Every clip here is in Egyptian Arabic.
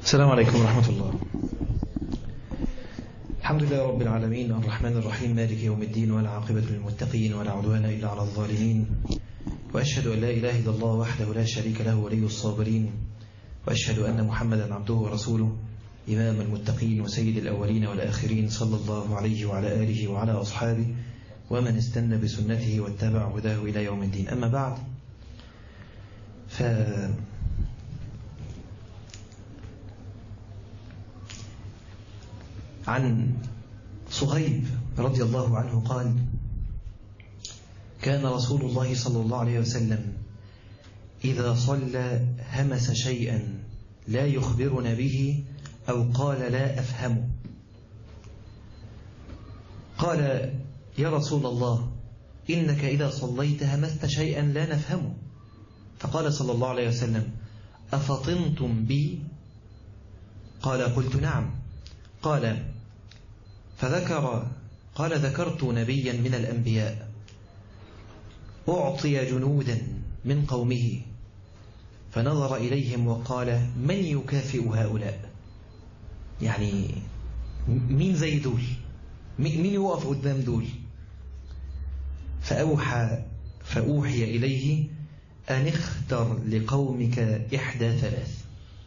السلام عليكم ورحمة الله الحمد لله رب العالمين الرحمن الرحيم مالك يوم الدين ولا عاقبة للمتقين ولا عدوان إلا على الظالمين وأشهد أن لا إله إلا الله وحده لا شريك له ولي الصابرين وأشهد أن محمدا عبده ورسوله إمام المتقين وسيد الأولين والآخرين صلى الله عليه وعلى آله وعلى أصحابه ومن استنى بسنته واتبع هداه إلى يوم الدين أما بعد ف عن صهيب رضي الله عنه قال كان رسول الله صلى الله عليه وسلم إذا صلى همس شيئا لا يخبرنا به أو قال لا أفهمه قال يا رسول الله إنك إذا صليت همست شيئا لا نفهمه فقال صلى الله عليه وسلم أفطنتم بي قال قلت نعم قال فذكر قال ذكرت نبيا من الأنبياء أعطي جنودا من قومه فنظر إليهم وقال من يكافئ هؤلاء يعني مين زي دول مين يوقف قدام دول فأوحى فأوحي إليه أن اختر لقومك إحدى ثلاث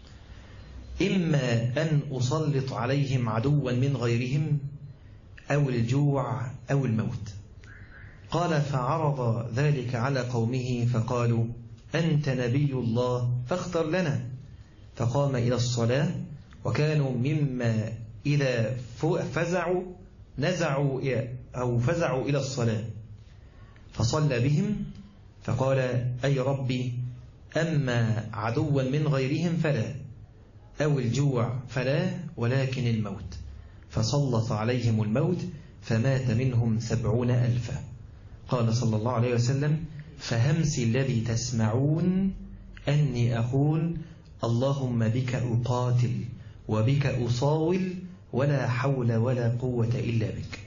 إما أن أسلط عليهم عدوا من غيرهم أو الجوع أو الموت قال فعرض ذلك على قومه فقالوا أنت نبي الله فاختر لنا فقام إلى الصلاة وكانوا مما إذا فزعوا نزعوا أو فزعوا إلى الصلاة فصلى بهم فقال أي ربي أما عدوا من غيرهم فلا أو الجوع فلا ولكن الموت فسلط عليهم الموت فمات منهم سبعون ألفا قال صلى الله عليه وسلم فهمس الذي تسمعون أني أقول اللهم بك أقاتل وبك أصاول ولا حول ولا قوة إلا بك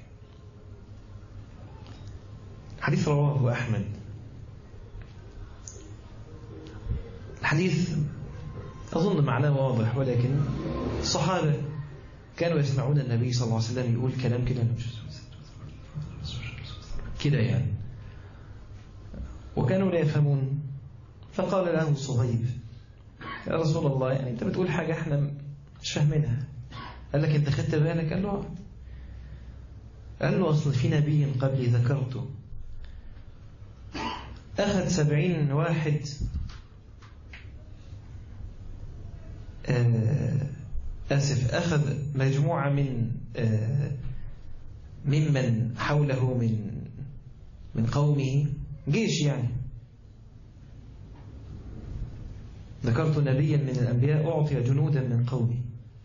حديث رواه أحمد الحديث أظن معناه واضح ولكن الصحابة كانوا يسمعون النبي صلى الله عليه وسلم يقول كلام كده كده يعني وكانوا لا يفهمون فقال له صهيب يا رسول الله يعني انت بتقول حاجة احنا مش فاهمينها قال لك انت خدت بالك قال له قال له اصل في نبي قبلي ذكرته اخذ سبعين واحد آسف أخذ مجموعة من ممن حوله من من قومه جيش يعني ذكرت نبيا من الأنبياء أعطي جنودا من قومه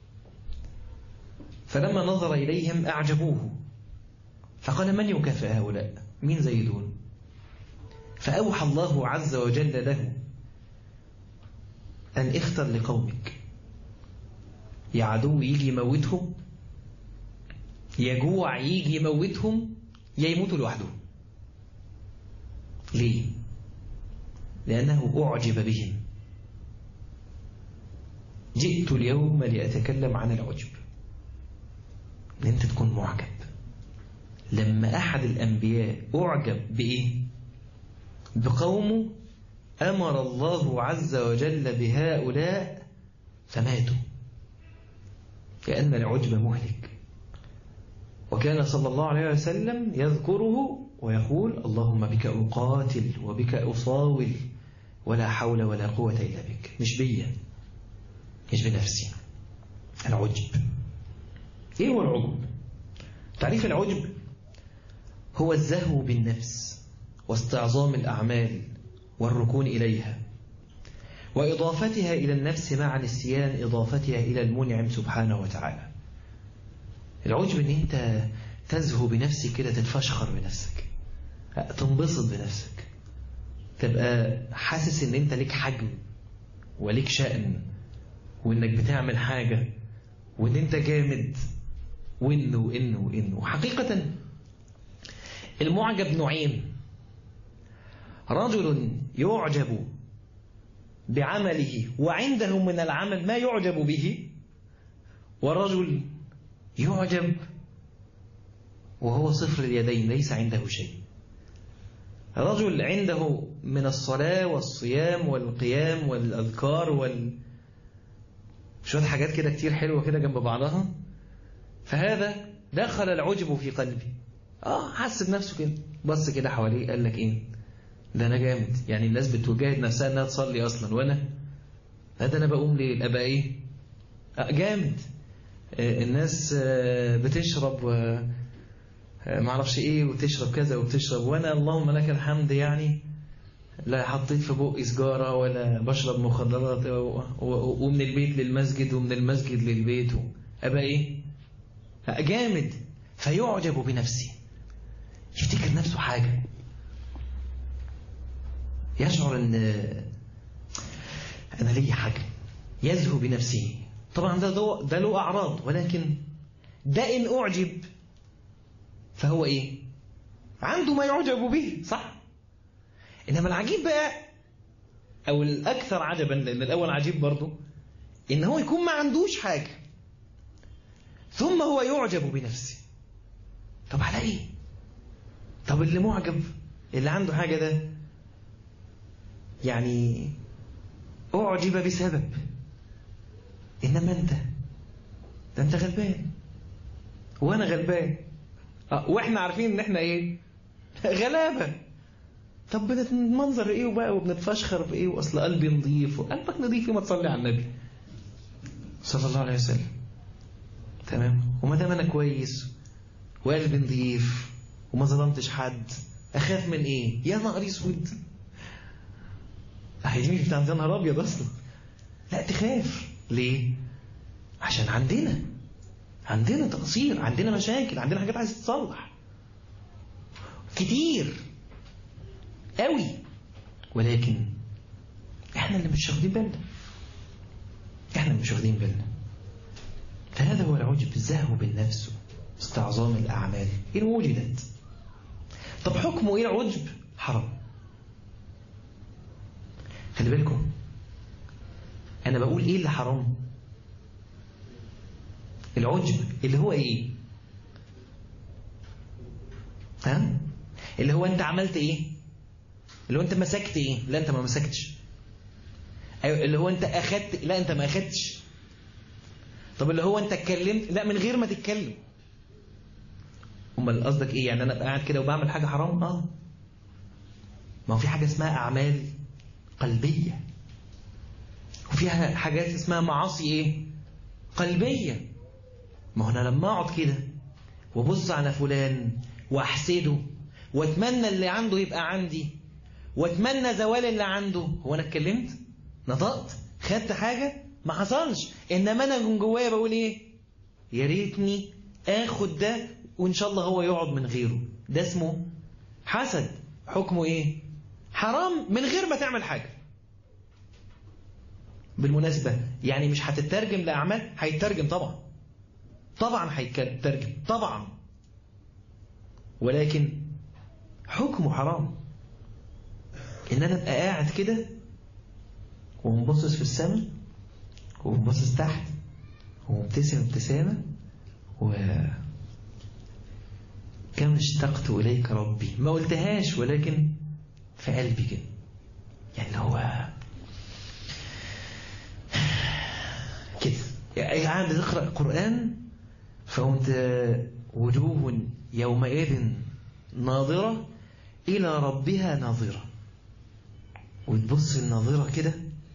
فلما نظر إليهم أعجبوه فقال من يكافئ هؤلاء مين زي دول فأوحى الله عز وجل له أن اختر لقومك يا عدو يجي يموتهم يا جوع يجي يموتهم يا يموتوا لوحدهم ليه لأنه أعجب بهم جئت اليوم لأتكلم عن العجب ان انت تكون معجب لما أحد الأنبياء أعجب بإيه بقومه أمر الله عز وجل بهؤلاء فماتوا لأن العجب مهلك وكان صلى الله عليه وسلم يذكره ويقول اللهم بك أقاتل وبك أصاول ولا حول ولا قوة إلا بك مش بيا مش بنفسي العجب إيه هو العجب تعريف العجب هو الزهو بالنفس واستعظام الأعمال والركون إليها وإضافتها إلى النفس مع نسيان إضافتها إلى المنعم سبحانه وتعالى العجب أن أنت تزهو بنفسك كده تتفشخر بنفسك تنبسط بنفسك تبقى حاسس أن أنت ليك حجم وليك شأن وأنك بتعمل حاجة وأن أنت جامد وإنه وإنه وإنه حقيقة المعجب نوعين رجل يعجب بعمله وعنده من العمل ما يعجب به والرجل يعجب وهو صفر اليدين ليس عنده شيء رجل عنده من الصلاة والصيام والقيام والأذكار وال شوية حاجات كده كتير حلوة كده جنب بعضها فهذا دخل العجب في قلبي اه حس بنفسه كده بص كده حواليه قال لك ايه ده انا جامد يعني الناس بتجاهد نفسها انها تصلي اصلا وانا هذا انا بقوم ليه ابقى ايه آه جامد آه الناس آه بتشرب و ما اعرفش ايه وتشرب كذا وبتشرب وانا اللهم لك الحمد يعني لا حطيت في بقي سجارة ولا بشرب مخدرات ومن البيت للمسجد ومن المسجد للبيت أبقى إيه جامد فيعجب بنفسه يفتكر نفسه حاجة يشعر أن أنا لي حاجة يزهو بنفسه طبعا ده ده له أعراض ولكن ده إن أعجب فهو إيه عنده ما يعجب به صح إنما العجيب بقى أو الأكثر عجبا لأن الأول عجيب برضه إن هو يكون ما عندوش حاجة ثم هو يعجب بنفسه طب على إيه طب اللي معجب اللي عنده حاجة ده يعني أعجب بسبب إنما أنت ده أنت غلبان وأنا غلبان أه وإحنا عارفين إن إحنا إيه غلابة طب بنتمنظر إيه وبقى وبنتفشخر بإيه وأصل قلبي نظيف وقلبك نظيف ما تصلي على النبي صلى الله عليه وسلم تمام وما دام أنا كويس وقلبي نظيف وما ظلمتش حد أخاف من إيه يا نهار أسود هي دي مش بتاعت يا نهار أبيض أصلا لا تخاف ليه عشان عندنا عندنا تقصير عندنا مشاكل عندنا حاجات عايزة تتصلح كتير قوي ولكن احنا اللي مش واخدين بالنا احنا اللي مش واخدين بالنا فهذا هو العجب الزهو بالنفس استعظام الأعمال إن وجدت طب حكمه إيه العجب حرام خلي بالكم أنا بقول إيه اللي حرام العجب اللي هو إيه ها اللي هو أنت عملت إيه اللي هو أنت مسكت إيه لا أنت ما مسكتش أيوة اللي هو أنت أخدت لا أنت ما أخدتش طب اللي هو أنت اتكلمت لا من غير ما تتكلم امال قصدك ايه يعني انا ابقى قاعد كده وبعمل حاجه حرام اه ما هو في حاجه اسمها اعمال قلبيه وفيها حاجات اسمها معاصي ايه قلبيه ما هو انا لما اقعد كده وابص على فلان واحسده واتمنى اللي عنده يبقى عندي واتمنى زوال اللي عنده هو انا اتكلمت نطقت خدت حاجه ما حصلش انما انا من جوايا بقول ايه يا ريتني اخد ده وإن شاء الله هو يقعد من غيره ده اسمه حسد حكمه إيه حرام من غير ما تعمل حاجة بالمناسبة يعني مش هتترجم لأعمال هيترجم طبعا طبعا هيترجم طبعا ولكن حكمه حرام إن أنا أبقى قاعد كده ومبصص في السماء ومبصص تحت ومبتسم ابتسامة و كم اشتقت إليك ربي ما قلتهاش ولكن في قلبي كده يعني هو كده يعني قاعد تقرأ القرآن فقمت وجوه يومئذ ناظرة إلى ربها ناظرة وتبص الناظرة كده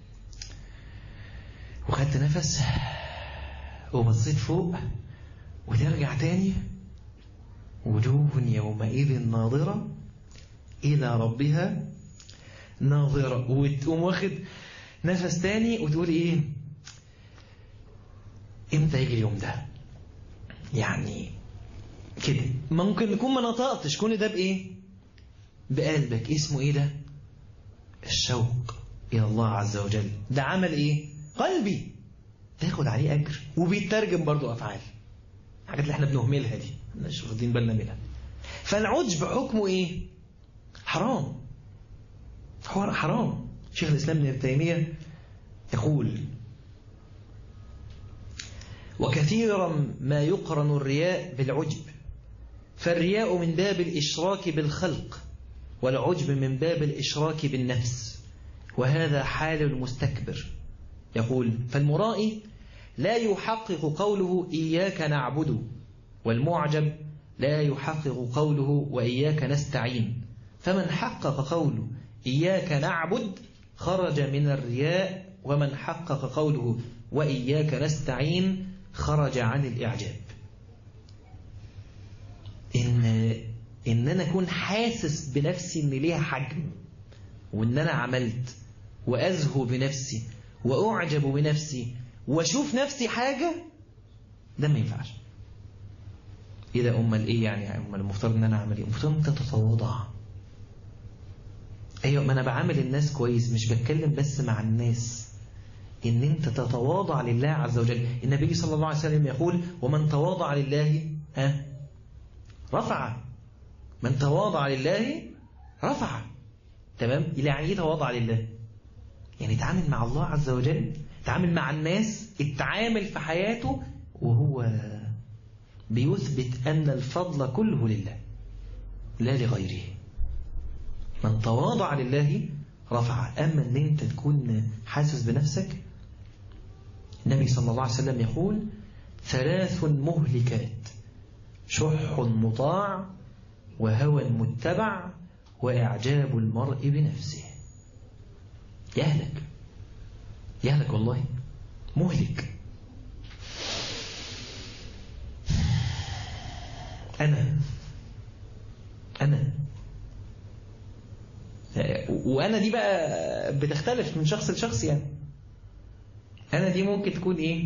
وخدت نفس وبصيت فوق وترجع تاني وجوه يومئذ ناظرة إلى ربها ناظرة وتقوم واخد نفس تاني وتقول إيه إمتى يجي اليوم ده يعني كده ممكن نكون ما نطقتش كل ده بإيه بقلبك اسمه إيه ده الشوق إلى الله عز وجل ده عمل إيه قلبي تاخد عليه أجر وبيترجم برضو أفعال الحاجات اللي احنا بنهملها دي مش واخدين بالنا منها فالعجب حكمه ايه حرام حرام شيخ الاسلام ابن تيميه يقول وكثيرا ما يقرن الرياء بالعجب فالرياء من باب الإشراك بالخلق والعجب من باب الإشراك بالنفس وهذا حال المستكبر يقول فالمرائي لا يحقق قوله إياك نعبد والمعجب لا يحقق قوله وإياك نستعين فمن حقق قوله إياك نعبد خرج من الرياء ومن حقق قوله وإياك نستعين خرج عن الإعجاب إن, إن أنا أكون حاسس بنفسي إن ليها حجم وإن أنا عملت وأزهو بنفسي وأعجب بنفسي وأشوف نفسي حاجة ده ما ينفعش إيه ده أمال إيه يعني أمال المفترض إن أنا أعمل إيه المفترض أنت تتواضع أيوة ما أنا بعامل الناس كويس مش بتكلم بس مع الناس إن أنت تتواضع لله عز وجل النبي صلى الله عليه وسلم يقول ومن تواضع لله ها رفع من تواضع لله رفع تمام يعني ايه تواضع لله يعني تعامل مع الله عز وجل تعامل مع الناس التعامل في حياته وهو بيثبت أن الفضل كله لله لا لغيره من تواضع لله رفع أما أن أنت تكون حاسس بنفسك النبي صلى الله عليه وسلم يقول ثلاث مهلكات شح مطاع وهوى متبع وإعجاب المرء بنفسه يهلك يهلك والله مهلك أنا أنا وأنا دي بقى بتختلف من شخص لشخص يعني أنا دي ممكن تكون إيه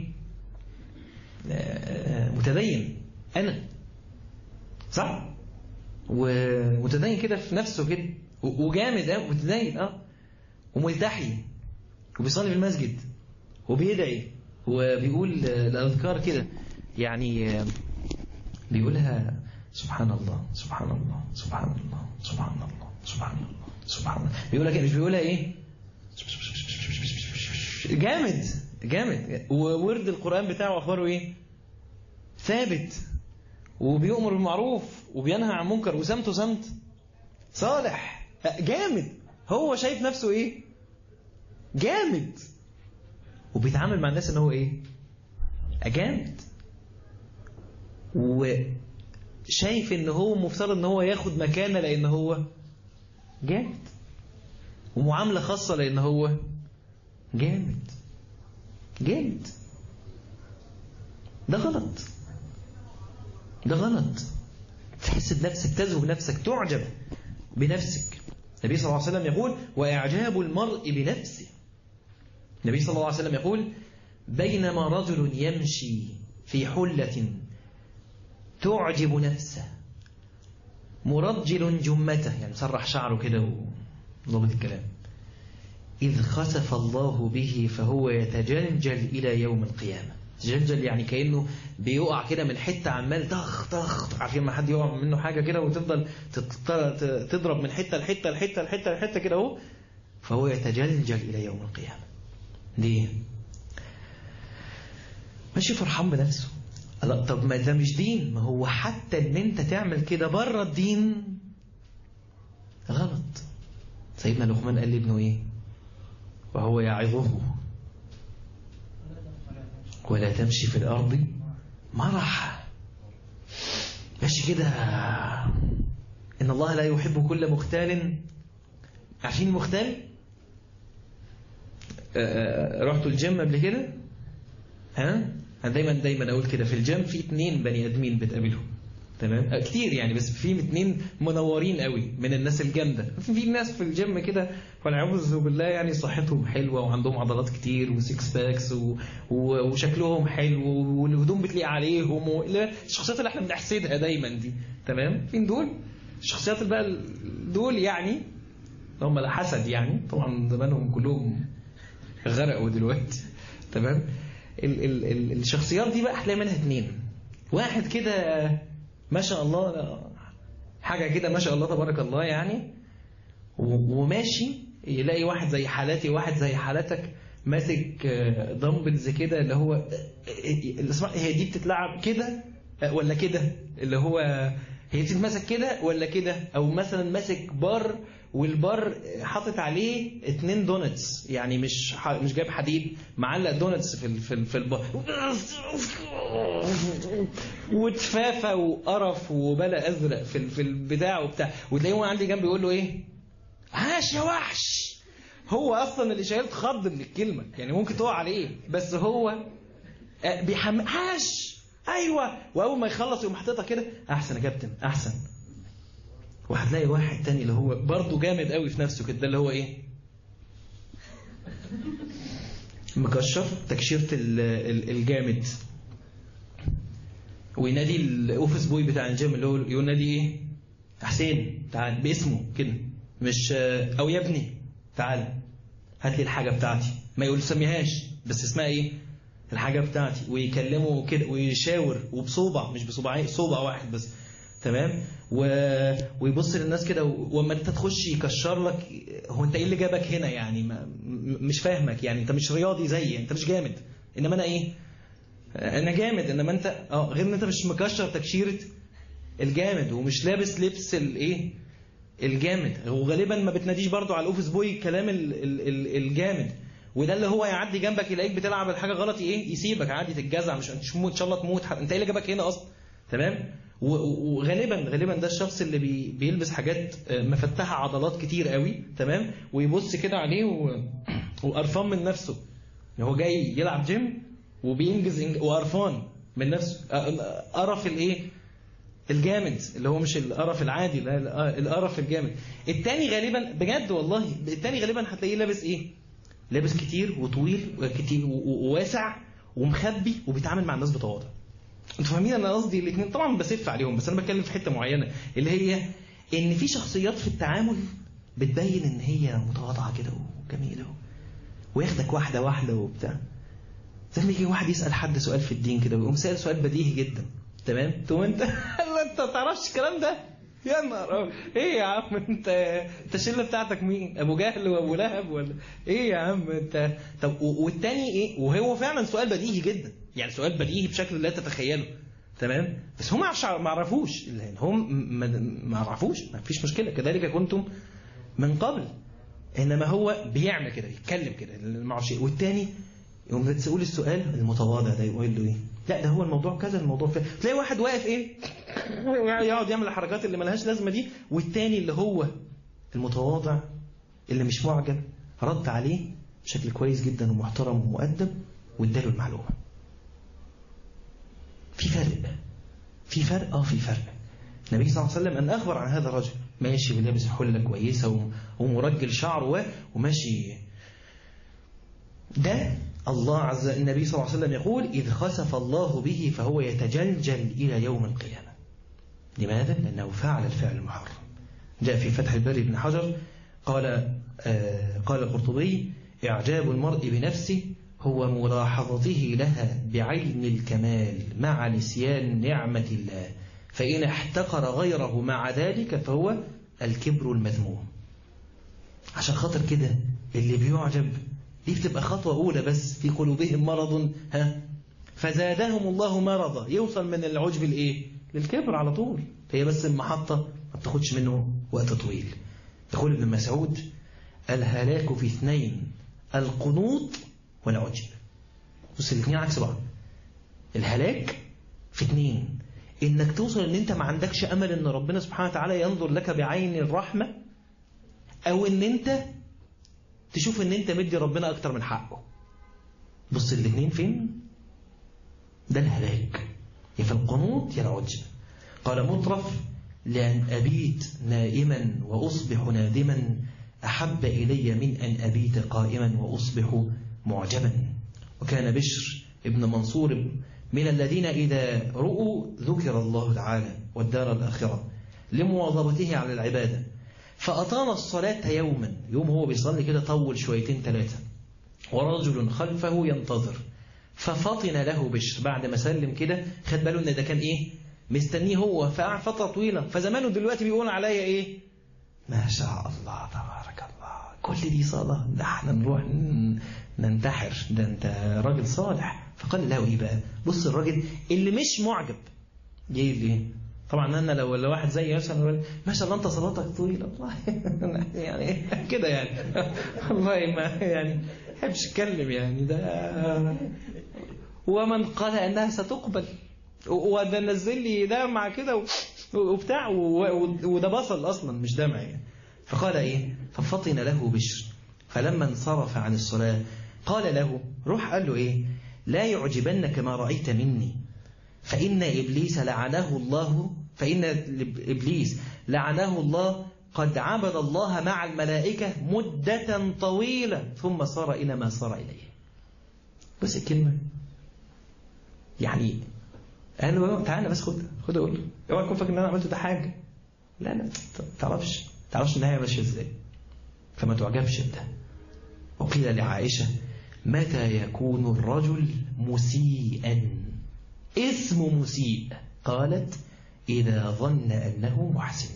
متدين أنا صح ومتدين كده في نفسه كده وجامد اه متدين اه وملتحي وبيصلي في المسجد وبيدعي وبيقول الأذكار كده يعني بيقولها سبحان الله سبحان الله سبحان الله سبحان الله سبحان الله سبحان الله بيقولها كده مش بيقولها ايه جامد جامد وورد القرآن بتاعه أخباره ايه ثابت وبيؤمر بالمعروف وبينهى عن منكر وسمته سمت صالح جامد هو شايف نفسه ايه جامد وبيتعامل مع الناس ان هو ايه جامد وشايف ان هو مفترض ان هو ياخد مكانه لان هو جامد ومعامله خاصه لان هو جامد جامد ده غلط ده غلط تحس بنفسك تزهو بنفسك تعجب بنفسك النبي صلى الله عليه وسلم يقول وإعجاب المرء بنفسه النبي صلى الله عليه وسلم يقول بينما رجل يمشي في حلة تعجب نفسه مرجل جمته يعني مسرح شعره كده وضبط الكلام إذ خسف الله به فهو يتجلجل إلى يوم القيامة تجلجل يعني كأنه بيقع كده من حتة عمال طخ طخ عارفين ما حد يقع منه حاجة كده وتفضل تضرب من حتة لحتة لحتة لحتة لحتة كده اهو فهو يتجلجل إلى يوم القيامة ليه؟ ماشي فرحان بنفسه لا طب ما ده مش دين ما هو حتى ان انت تعمل كده بره الدين غلط سيدنا لقمان قال لابنه ايه وهو يعظه ولا تمشي في الأرض مرح ماشي كده إن الله لا يحب كل مختال عارفين مختال رحتوا الجيم قبل كده ها أنا دايما دايما أقول كده في الجيم في اتنين بني آدمين بتقابلهم تمام كتير يعني بس في اتنين منورين قوي من الناس الجامده في ناس في الجيم كده والعياذ بالله يعني صحتهم حلوه وعندهم عضلات كتير وسيكس باكس و... و... وشكلهم حلو والهدوم بتليق عليهم و... الشخصيات اللي احنا بنحسدها دايما دي تمام فين دول الشخصيات اللي بقى دول يعني هم لا حسد يعني طبعا زمانهم كلهم غرقوا دلوقتي تمام ال... ال... ال... الشخصيات دي بقى هتلاقي منها اتنين واحد كده ما شاء الله حاجة كده ما شاء الله تبارك الله يعني وماشي يلاقي واحد زي حالاتي واحد زي حالتك ماسك دمبلز كده اللي هو هي دي بتتلعب كده ولا كده اللي هو هي بتتمسك كده ولا كده او مثلا ماسك بار والبار حاطط عليه اتنين دونتس يعني مش مش جايب حديد معلق دونتس في ال في ال في البار وتفافه وقرف وبلا ازرق في في البتاع وبتاع وتلاقيه عندي جنبي يقول له ايه عاش يا وحش هو اصلا اللي شايل خض من الكلمه يعني ممكن تقع عليه بس هو بيحمل عاش ايوه واول ما يخلص يقوم حاططها كده احسن يا كابتن احسن وهتلاقي واحد تاني اللي هو برضه جامد قوي في نفسه كده اللي هو ايه مكشر تكشيرة الجامد وينادي الاوفيس بوي بتاع الجيم اللي هو ينادي ايه حسين تعال باسمه كده مش او يا ابني تعال هات لي الحاجه بتاعتي ما يقول سميهاش بس اسمها ايه الحاجه بتاعتي ويكلمه كده ويشاور وبصوبع مش بصوبعين صوبع واحد بس تمام و... ويبص للناس كده واما انت تخش يكشر لك هو انت ايه اللي جابك هنا يعني ما... مش فاهمك يعني انت مش رياضي زيي انت مش جامد انما انا ايه انا جامد انما انت اه غير ان انت مش مكشر تكشيره الجامد ومش لابس لبس الايه الجامد وغالبا ما بتناديش برضو على الاوفيس بوي كلام ال... ال... الجامد وده اللي هو يعدي جنبك يلاقيك بتلعب الحاجه غلط ايه يسيبك عادي تتجزع مش انت ان شاء الله تموت انت ايه اللي جابك هنا اصلا تمام وغالبا غالبا ده الشخص اللي بي بيلبس حاجات مفتحه عضلات كتير قوي تمام ويبص كده عليه و... وقرفان من نفسه هو جاي يلعب جيم وبينجز وقرفان من نفسه قرف الايه الجامد اللي هو مش القرف العادي لا القرف الجامد التاني غالبا بجد والله التاني غالبا هتلاقيه لابس ايه لابس كتير وطويل وكتير وواسع ومخبي وبيتعامل مع الناس بتواضع انتوا فاهمين انا قصدي الاثنين طبعا بسف عليهم بس انا بتكلم في حته معينه اللي هي ان في شخصيات في التعامل بتبين ان هي متواضعه كده وجميله وياخدك واحده واحده وبتاع زي ما يجي واحد يسال حد سؤال في الدين كده ويقوم سال سؤال بديهي جدا تمام تقوم انت انت ما تعرفش الكلام ده يا نهار ايه يا عم انت انت الشله بتاعتك مين ابو جهل وابو لهب ولا ايه يا عم انت طب والتاني ايه وهو فعلا سؤال بديهي جدا يعني سؤال بديهي بشكل لا تتخيله تمام بس هم ما عرفوش هم ما عرفوش ما فيش مشكله كذلك كنتم من قبل انما هو بيعمل كده بيتكلم كده ما اعرفش والتاني يقوم تسأل السؤال المتواضع ده يقول له ايه لا ده هو الموضوع كذا الموضوع فيه تلاقي واحد واقف ايه يقعد يعمل الحركات اللي ملهاش لازمه دي والتاني اللي هو المتواضع اللي مش معجب رد عليه بشكل كويس جدا ومحترم ومؤدب واداله المعلومه في فرق في فرق اه في فرق النبي صلى الله عليه وسلم ان اخبر عن هذا الرجل ماشي ولابس حله كويسه ومرجل شعره وماشي ده الله عز النبي صلى الله عليه وسلم يقول إذ خسف الله به فهو يتجلجل إلى يوم القيامة لماذا؟ لأنه فعل الفعل المحرم جاء في فتح الباري بن حجر قال آه قال القرطبي إعجاب المرء بنفسه هو ملاحظته لها بعين الكمال مع نسيان نعمة الله فإن احتقر غيره مع ذلك فهو الكبر المذموم عشان خاطر كده اللي بيعجب دي بتبقى خطوة أولى بس في قلوبهم مرض ها فزادهم الله مرضا يوصل من العجب لإيه للكبر على طول هي بس المحطة ما بتاخدش منه وقت طويل يقول ابن مسعود الهلاك في اثنين القنوط والعجب بص الاثنين عكس بعض الهلاك في اثنين انك توصل ان انت ما عندكش امل ان ربنا سبحانه وتعالى ينظر لك بعين الرحمة او ان انت تشوف ان انت مدي ربنا اكتر من حقه بص الاثنين فين ده الهلاك يا في القنوط يا العجب قال مطرف لأن أبيت نائما وأصبح نادما أحب إلي من أن أبيت قائما وأصبح معجبا وكان بشر ابن منصور من الذين إذا رؤوا ذكر الله تعالى والدار الآخرة لمواظبته على العبادة فأطال الصلاة يوما يوم هو بيصلي كده طول شويتين ثلاثة ورجل خلفه ينتظر ففطن له بشر بعد ما سلم كده خد باله ان ده كان ايه مستنيه هو فقعد فترة طويلة فزمانه دلوقتي بيقول عليا ايه ما شاء الله تبارك الله كل دي صلاة ده احنا نروح ننتحر ده انت راجل صالح فقال له ايه بقى بص الراجل اللي مش معجب جاي ليه طبعا انا لو لو واحد زي مثلا ما شاء الله انت صلاتك طويله والله يعني كده يعني والله ما يعني ما بحبش اتكلم يعني ده ومن قال انها ستقبل وده نزل لي دمعه كده وبتاع وده بصل اصلا مش دمع يعني فقال ايه ففطن له بشر فلما انصرف عن الصلاه قال له روح قال له ايه لا يعجبنك ما رايت مني فإن إبليس لعنه الله فإن إبليس لعنه الله قد عبد الله مع الملائكة مدة طويلة ثم صار إلى ما صار إليه بس الكلمة يعني أنا بقى تعالى بس خد خد أقول اوعى تكون فاكر إن أنا عملت ده حاجة لا لا تعرفش تعرفش النهاية ماشية إزاي فما تعجبش بده وقيل لعائشة متى يكون الرجل مسيئا اسم مسيء قالت إذا ظن أنه محسن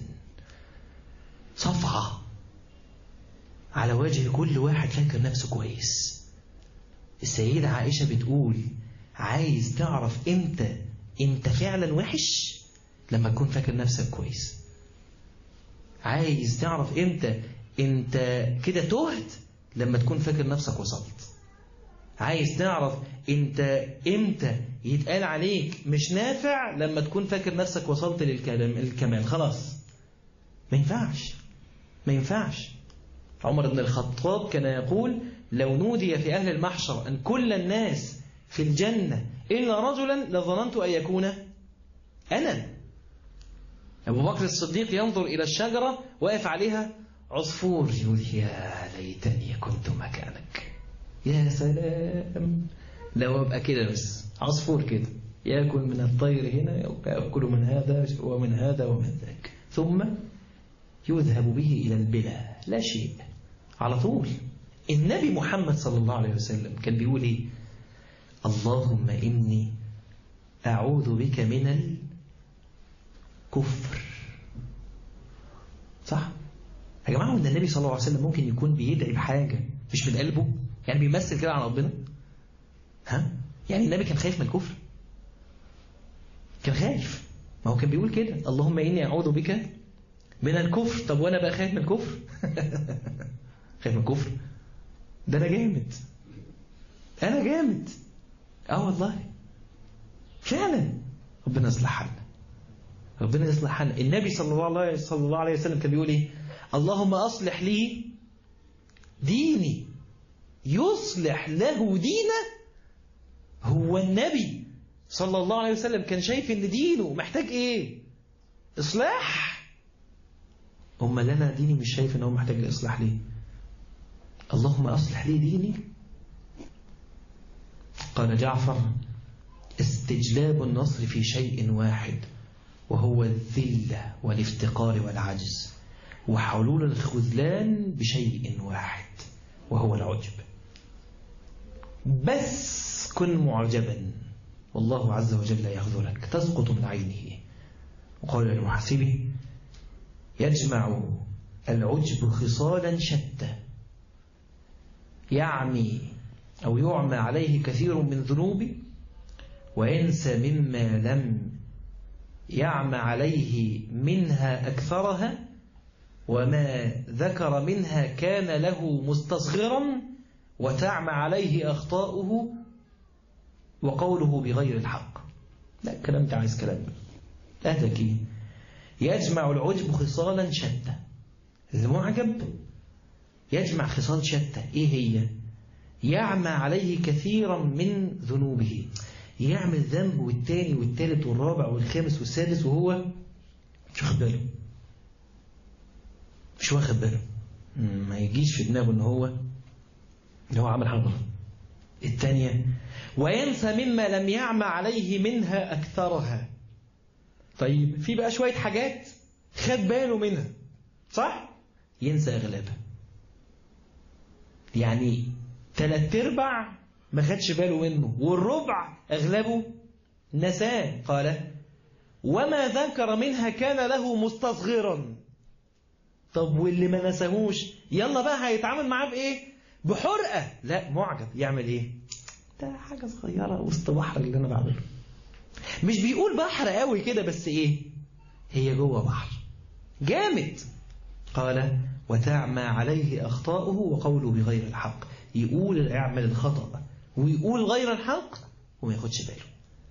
صفعة على وجه كل واحد فاكر نفسه كويس السيدة عائشة بتقول عايز تعرف امتى انت فعلا وحش لما تكون فاكر نفسك كويس عايز تعرف امتى انت كده تهت لما تكون فاكر نفسك وصلت عايز تعرف انت امتى يتقال عليك مش نافع لما تكون فاكر نفسك وصلت للكلام الكمال خلاص ما ينفعش ما ينفعش عمر بن الخطاب كان يقول لو نودي في أهل المحشر أن كل الناس في الجنة إلا رجلا لظننت أن يكون أنا أبو بكر الصديق ينظر إلى الشجرة واقف عليها عصفور يقول يا ليتني كنت مكانك يا سلام لو ابقى كده بس عصفور كده ياكل من الطير هنا ياكل من هذا ومن هذا ومن ذاك ثم يذهب به الى البلا لا شيء على طول النبي محمد صلى الله عليه وسلم كان بيقول ايه اللهم اني اعوذ بك من الكفر صح يا جماعه ان النبي صلى الله عليه وسلم ممكن يكون بيدعي بحاجه مش من قلبه يعني بيمثل كده على ربنا ها يعني النبي كان خايف من الكفر كان خايف ما هو كان بيقول كده اللهم إني أعوذ بك من الكفر طب وأنا بقى خايف من الكفر خايف من الكفر ده أنا جامد أنا جامد آه والله فعلا ربنا يصلح حالنا ربنا يصلح حالنا النبي صلى الله عليه صلى الله عليه وسلم كان بيقول ايه اللهم اصلح لي ديني يصلح له دينه هو النبي صلى الله عليه وسلم كان شايف ان دينه محتاج ايه اصلاح امال انا ديني مش شايف ان هو محتاج الاصلاح ليه اللهم اصلح لي ديني قال جعفر استجلاب النصر في شيء واحد وهو الذلة والافتقار والعجز وحلول الخذلان بشيء واحد وهو العجب بس كن معجبا والله عز وجل يخذلك تسقط من عينه وقال للمحاسب يجمع العجب خصالا شتى يعمي أو يعمى عليه كثير من ذنوب وينسى مما لم يعمى عليه منها أكثرها وما ذكر منها كان له مستصغرا وتعمى عليه أخطاؤه وقوله بغير الحق لا الكلام ده عايز كلام أهدك إيه يجمع العجب خصالا شتى المعجب يجمع خصال شتى إيه هي يعمى عليه كثيرا من ذنوبه يعمل ذنب والتاني والتالت والرابع والخامس والسادس وهو مش واخد باله مش واخد باله ما يجيش في دماغه ان هو ان هو عمل حاجه غلط الثانيه وينسى مما لم يعمى عليه منها اكثرها طيب في بقى شويه حاجات خد باله منها صح ينسى اغلبها يعني ثلاث ارباع ما خدش باله منه والربع اغلبه نساه قال وما ذكر منها كان له مستصغرا طب واللي ما نساهوش يلا بقى هيتعامل معاه بايه بحرقة لا معجب يعمل ايه ده حاجة صغيرة وسط بحر اللي انا بعمله مش بيقول بحر قوي كده بس ايه هي جوه بحر جامد قال وتعمى عليه أخطاؤه وقوله بغير الحق يقول اعمل الخطأ ويقول غير الحق وما ياخدش باله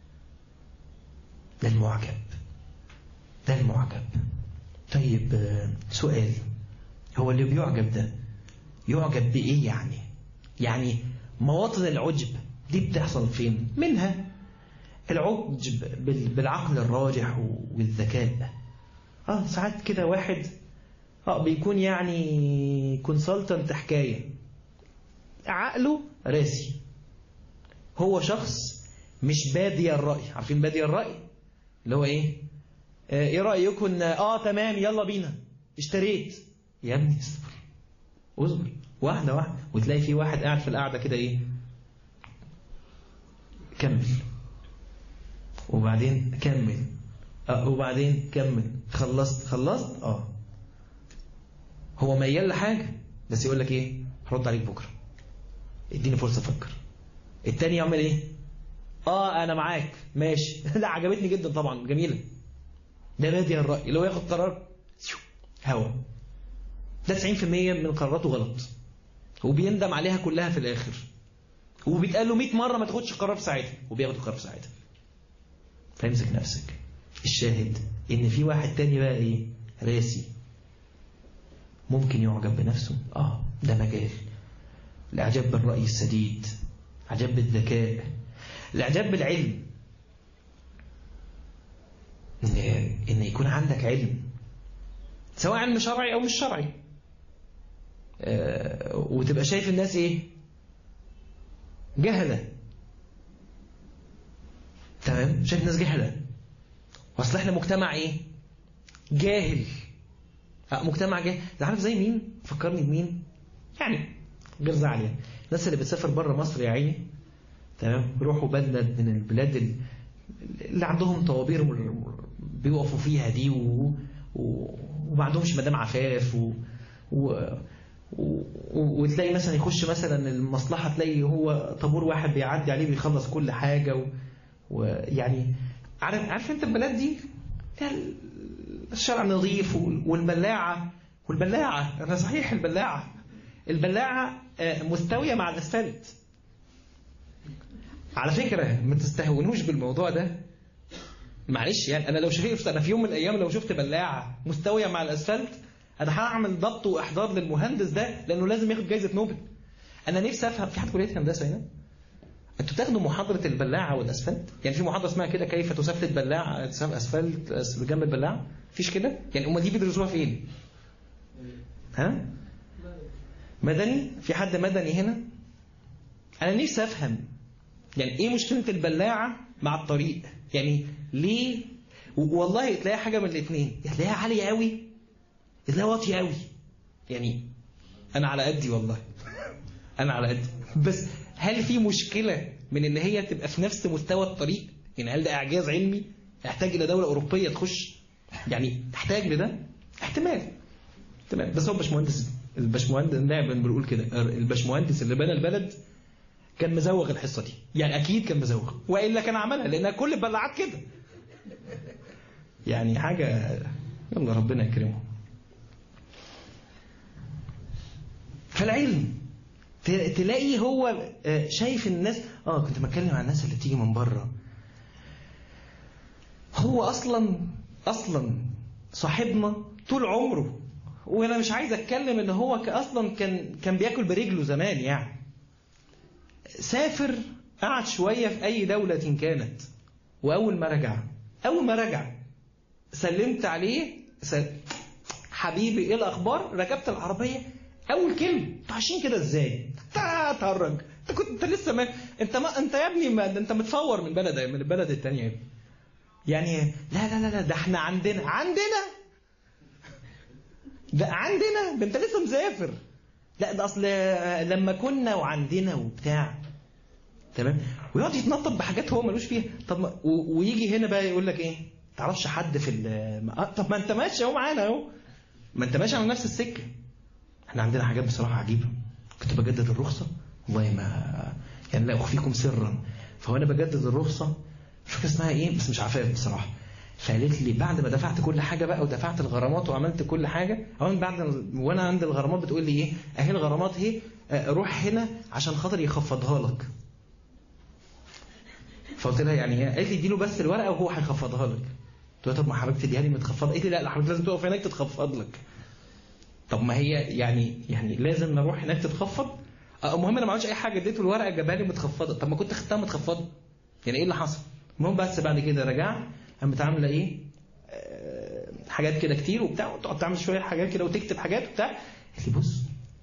ده المعجب ده المعجب طيب سؤال هو اللي بيعجب ده يعجب بإيه يعني يعني مواطن العجب دي بتحصل فين منها العجب بالعقل الراجح والذكاء اه ساعات كده واحد اه بيكون يعني كونسلتنت حكايه عقله راسي هو شخص مش بادي الرأي عارفين بادي الرأي اللي هو ايه آه ايه رأيكم اه تمام يلا بينا اشتريت يا ابني اصبر اصبر واحدة واحدة وتلاقي في واحد قاعد في القعدة كده ايه كمل وبعدين كمل آه وبعدين كمل خلصت خلصت اه هو ميال لحاجة بس يقول لك ايه هرد عليك بكرة اديني فرصة افكر التاني يعمل ايه اه انا معاك ماشي لا عجبتني جدا طبعا جميلة ده بادي الرأي اللي هو ياخد قرار هوا ده 90% من قراراته غلط وبيندم عليها كلها في الاخر وبيتقال له 100 مرة ما تاخدش قرار في ساعتها وبياخد القرار في ساعتها فامسك نفسك الشاهد ان في واحد تاني بقى ايه راسي ممكن يعجب بنفسه اه ده مجال الاعجاب بالرأي السديد اعجاب بالذكاء الاعجاب بالعلم ان ان يكون عندك علم سواء علم شرعي او مش شرعي آه وتبقى شايف الناس ايه جهله تمام شايف الناس جهله واصل احنا مجتمع ايه جاهل مجتمع جاهل ده عارف زي مين فكرني بمين يعني غير زعل يعني الناس اللي بتسافر بره مصر يا عيني تمام يروحوا بلد من البلاد اللي عندهم طوابير بيقفوا فيها دي و... و... وما عندهمش مدام عفاف و... و... و... وتلاقي مثلا يخش مثلا المصلحة تلاقي هو طابور واحد بيعدي عليه بيخلص كل حاجة و... ويعني عارف عارف انت البلاد دي الشارع نظيف والبلاعة والبلاعة أنا صحيح البلاعة البلاعة مستوية مع الأسفلت على فكرة ما تستهونوش بالموضوع ده معلش يعني أنا لو شفت أنا في يوم من الأيام لو شفت بلاعة مستوية مع الأسفلت أنا هعمل ضبط وإحضار للمهندس ده لأنه لازم ياخد جايزة نوبل أنا نفسي أفهم في حد كلية هندسة هنا انتوا بتاخدوا محاضرة البلاعة والأسفلت يعني في محاضرة اسمها كده كيف تثبت بلاعة أسفلت جنب البلاعة فيش كده يعني هم دي بيدرسوها فين ها مدني في حد مدني هنا أنا نفسي أفهم يعني إيه مشكلة البلاعة مع الطريق يعني ليه والله تلاقي حاجة من الاثنين تلاقيها عالية قوي تلاقيها واطية قوي يعني أنا على قدي والله أنا على قدي بس هل في مشكلة من ان هي تبقى في نفس مستوى الطريق يعني هل ده اعجاز علمي يحتاج الى دولة اوروبية تخش يعني تحتاج لده احتمال تمام بس هو باشمهندس الباشمهندس دايما بنقول كده الباشمهندس اللي بنى البلد كان مزوغ الحصة دي يعني اكيد كان مزوغ والا كان عملها لان كل البلاعات كده يعني حاجة يلا ربنا يكرمه فالعلم تلاقي هو شايف الناس اه كنت بتكلم عن الناس اللي بتيجي من بره هو اصلا اصلا صاحبنا طول عمره وانا مش عايز اتكلم ان هو اصلا كان كان بياكل برجله زمان يعني سافر قعد شويه في اي دوله كانت واول ما رجع اول ما رجع سلمت عليه سل... حبيبي ايه الاخبار ركبت العربيه اول كلمه انتوا عايشين كده ازاي تهرج انت كنت انت لسه ما انت ما انت يا ابني ما انت متصور من بلد من البلد الثانيه يا ابني يعني لا لا لا لا ده احنا عندنا عندنا ده عندنا ده انت لسه مسافر لا ده اصل لما كنا وعندنا وبتاع تمام ويقعد يتنطط بحاجات هو ملوش فيها طب ما ويجي هنا بقى يقول لك ايه تعرفش حد في طب ما انت ماشي اهو معانا اهو ما انت ماشي على نفس السكه احنا عندنا حاجات بصراحه عجيبه كنت بجدد الرخصة والله ما يعني لا أخفيكم سرا فهو أنا بجدد الرخصة مش فاكر اسمها إيه بس مش عارفاها بصراحة فقالت لي بعد ما دفعت كل حاجة بقى ودفعت الغرامات وعملت كل حاجة أولا بعد وأنا عند الغرامات بتقول لي إيه أهي الغرامات اهي آه، روح هنا عشان خاطر يخفضها لك فقلت لها يعني ايه قالت لي اديله بس الورقه وهو هيخفضها لك قلت لها طب ما حضرتك تديها لي متخفضه قالت لي لا حضرتك لازم تقف هناك تتخفض لك طب ما هي يعني يعني لازم نروح هناك تتخفض آه، المهم انا ما عملتش اي حاجه اديته الورقه جابها لي متخفضه طب ما كنت خدتها متخفضه يعني ايه اللي حصل المهم بس بعد كده رجعت قامت عامله ايه آه، حاجات كده كتير وبتاع وتقعد تعمل شويه حاجات كده وتكتب حاجات وبتاع قالت لي بص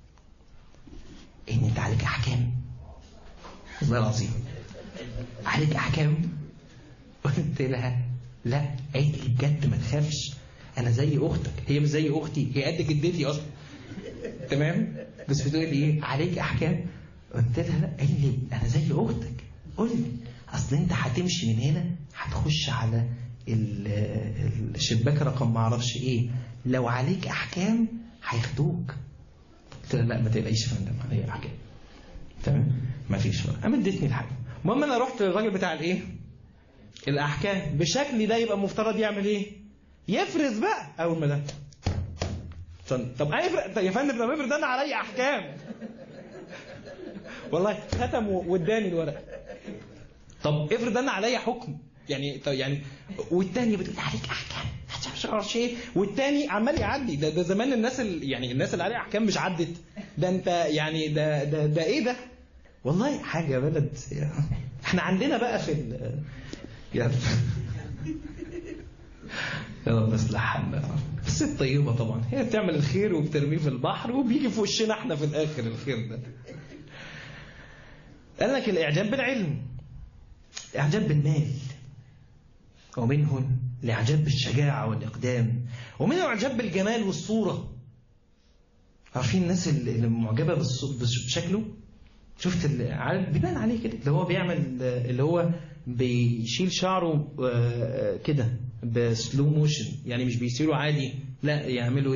ان انت عليك احكام والله العظيم عليك احكام قلت لها لا قالت لي بجد ما تخافش انا زي اختك هي مش زي اختي هي قد جدتي اصلا تمام بس بتقول لي ايه عليك احكام قلت لها لا قال لي انا زي اختك قول لي اصل انت هتمشي من هنا هتخش على ال- الشباك رقم ما اعرفش ايه لو عليك احكام هياخدوك قلت لها لا ما تقلقيش يا فندم عليا احكام تمام ما فيش قام ادتني الحاجه المهم انا رحت للراجل بتاع الايه الاحكام بشكل ده يبقى مفترض يعمل ايه يفرز بقى اول ما ده استنى. طب هيفرق طب يا فندم طب افرض انا عليا احكام والله ختم و- واداني الورق طب افرض انا عليا حكم يعني طب يعني والتاني بتقول عليك احكام مش عارف ايه والتاني عمال يعدي ده ده زمان الناس ال يعني الناس اللي عليها احكام مش عدت ده انت يعني ده ده ده ايه ده والله حاجه بلد احنا عندنا بقى في ال يا يا رب اصلح حالنا يا رب. بس الطيبه طبعا هي بتعمل الخير وبترميه في البحر وبيجي في وشنا احنا في الاخر الخير ده قال لك الاعجاب بالعلم اعجاب بالمال ومنه الاعجاب بالشجاعه والاقدام ومنه الاعجاب بالجمال والصوره عارفين الناس اللي معجبه بالص- بشكله شفت ال- عارف بيبان عليه كده اللي هو بيعمل اللي هو بيشيل شعره آه، كده بسلو موشن يعني مش بيشيله عادي لا يعملوا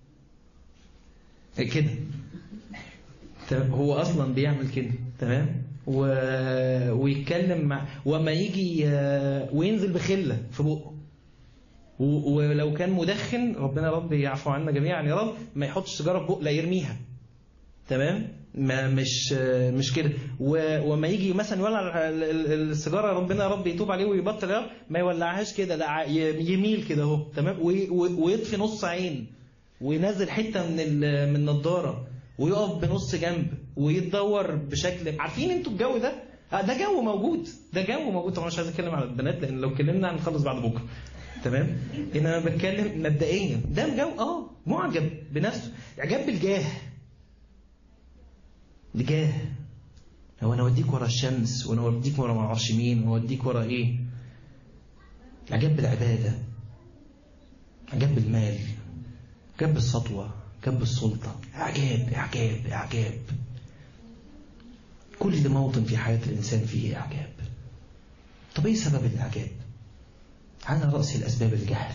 ايه كده تمام؟ هو اصلا بيعمل كده تمام و... ويتكلم مع وما يجي آه، وينزل بخله في بقه و- ولو كان مدخن ربنا يا رب يعفو عنا جميعا يا رب ما يحطش سيجاره في بقه لا يرميها تمام ما مش مش كده و- وما يجي مثلا يولع ال- ال- السيجاره ربنا يا رب يتوب عليه ويبطل يا رب ما يولعهاش كده لا ع- ي- يميل كده اهو تمام وي- وي- ويطفي نص عين وينزل حته من ال- من النضاره ويقف بنص جنب ويتدور بشكل عارفين انتوا الجو ده آه، ده جو موجود ده جو موجود طبعا مش عايز اتكلم على البنات لان لو اتكلمنا هنخلص بعد بكره تمام انما بتكلم مبدئيا ده جو اه معجب بنفسه اعجاب بالجاه الجاه هو انا اوديك ورا الشمس وانا اوديك ورا ما اعرفش مين واوديك ورا ايه اعجاب بالعباده اعجاب بالمال اعجاب بالسطوه اعجاب بالسلطه اعجاب اعجاب اعجاب كل موطن في حياه الانسان فيه اعجاب طب ايه سبب الاعجاب على راس الاسباب الجهل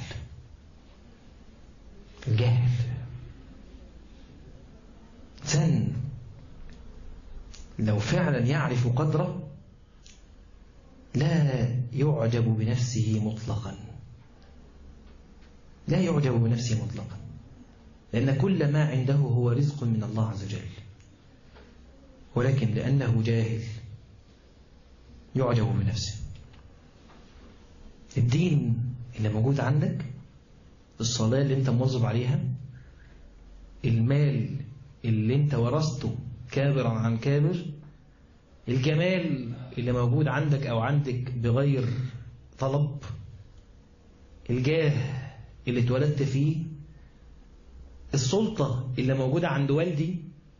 الجهل انسان لو فعلا يعرف قدره لا يعجب بنفسه مطلقا لا يعجب بنفسه مطلقا لأن كل ما عنده هو رزق من الله عز وجل ولكن لأنه جاهل يعجب بنفسه الدين اللي موجود عندك الصلاة اللي انت مواظب عليها المال اللي انت ورثته كابرا عن كابر الجمال اللي موجود عندك او عندك بغير طلب الجاه اللي اتولدت فيه السلطة اللي موجودة عند والدي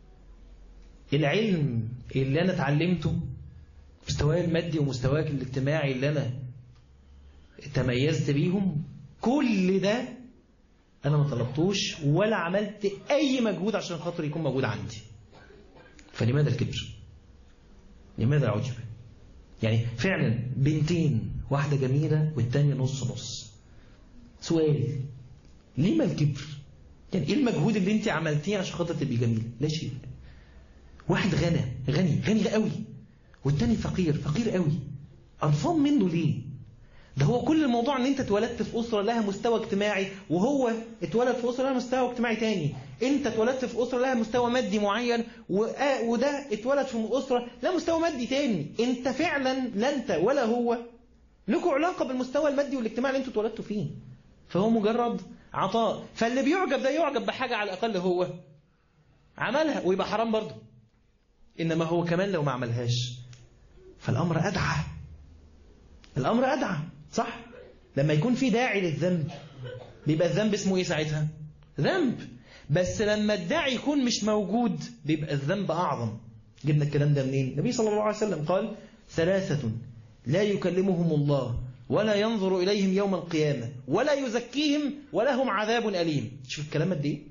العلم اللي أنا اتعلمته مستواي المادي ومستواك الاجتماعي اللي أنا تميزت بيهم كل ده أنا ما طلبتوش ولا عملت أي مجهود عشان خاطر يكون موجود عندي فلماذا الكبر لماذا العجب يعني فعلا بنتين واحدة جميلة والتانية نص نص سؤال ليه ما الكبر يعني ايه المجهود اللي انت عملتيه عشان خاطر تبقي جميله لا شيء واحد غنى غني غني قوي والتاني فقير فقير قوي قرفان منه ليه ده هو كل الموضوع ان انت اتولدت في اسره لها مستوى اجتماعي وهو اتولد في اسره لها مستوى اجتماعي تاني انت اتولدت في اسره لها مستوى مادي معين وده اتولد في اسره لها مستوى مادي تاني انت فعلا لا انت ولا هو لكم علاقه بالمستوى المادي والاجتماعي اللي انتوا اتولدتوا فيه فهو مجرد عطاء فاللي بيعجب ده يعجب بحاجه على الاقل هو عملها ويبقى حرام برضه انما هو كمان لو ما عملهاش فالامر ادعى الامر ادعى صح لما يكون في داعي للذنب بيبقى الذنب اسمه ايه ساعتها ذنب بس لما الداعي يكون مش موجود بيبقى الذنب اعظم جبنا الكلام ده منين النبي صلى الله عليه وسلم قال ثلاثة لا يكلمهم الله ولا ينظر إليهم يوم القيامة ولا يزكيهم ولهم عذاب أليم شوف الكلام قد ايه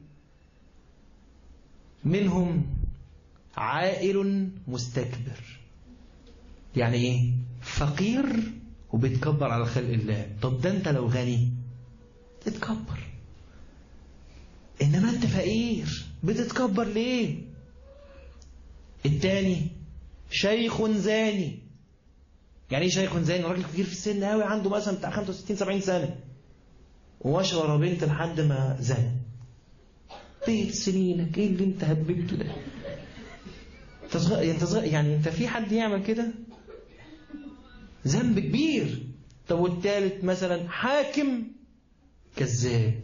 منهم عائل مستكبر يعني ايه فقير وبيتكبر على خلق الله طب ده انت لو غني تتكبر انما انت فقير بتتكبر ليه التاني شيخ زاني يعني ايه شيخ زاني راجل كبير في السن قوي عنده مثلا بتاع 65 70 سنه واشرب بنت لحد ما زنى بيت سنينك ايه اللي انت هببته ده انت صغير انت صغير يعني انت في حد يعمل كده ذنب كبير طب والثالث مثلا حاكم كذاب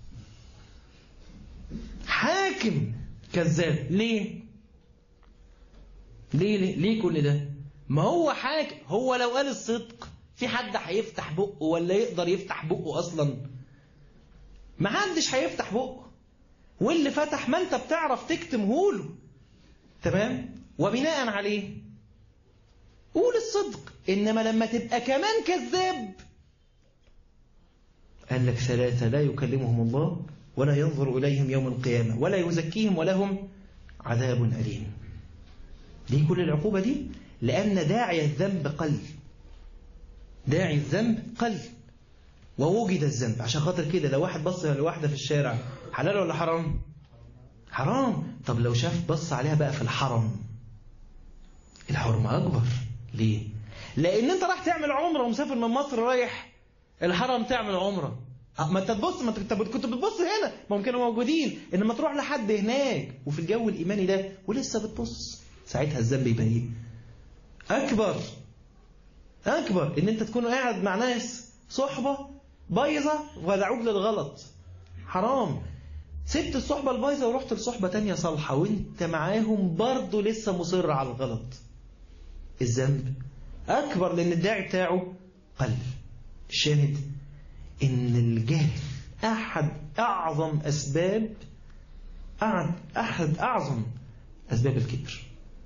حاكم كذاب ليه ليه ليه, ليه كل ده ما هو حاكم هو لو قال الصدق في حد هيفتح بقه ولا يقدر يفتح بقه اصلا ما حدش هيفتح بقه واللي فتح ما انت بتعرف تكتمهوله تمام وبناء عليه قول الصدق إنما لما تبقى كمان كذاب قال لك ثلاثة لا يكلمهم الله ولا ينظر إليهم يوم القيامة ولا يزكيهم ولهم عذاب أليم ليه كل العقوبة دي لأن داعي الذنب قل داعي الذنب قل ووجد الذنب عشان خاطر كده لو واحد بص لواحدة في الشارع حلال ولا حرام حرام طب لو شاف بص عليها بقى في الحرم الحرمة أكبر ليه لأن أنت راح تعمل عمرة ومسافر من مصر رايح الحرم تعمل عمرة ما انت تبص ما انت كنت بتبص هنا ما هم كانوا موجودين انما تروح لحد هناك وفي الجو الايماني ده ولسه بتبص ساعتها الذنب يبقى ايه اكبر اكبر ان انت تكون قاعد مع ناس صحبه بايظه ودعوك للغلط حرام سبت الصحبه البايظه ورحت لصحبه تانية صالحه وانت معاهم برضه لسه مصر على الغلط الذنب اكبر لان الداعي بتاعه قل الشاهد ان الجهل احد اعظم اسباب احد اعظم اسباب الكبر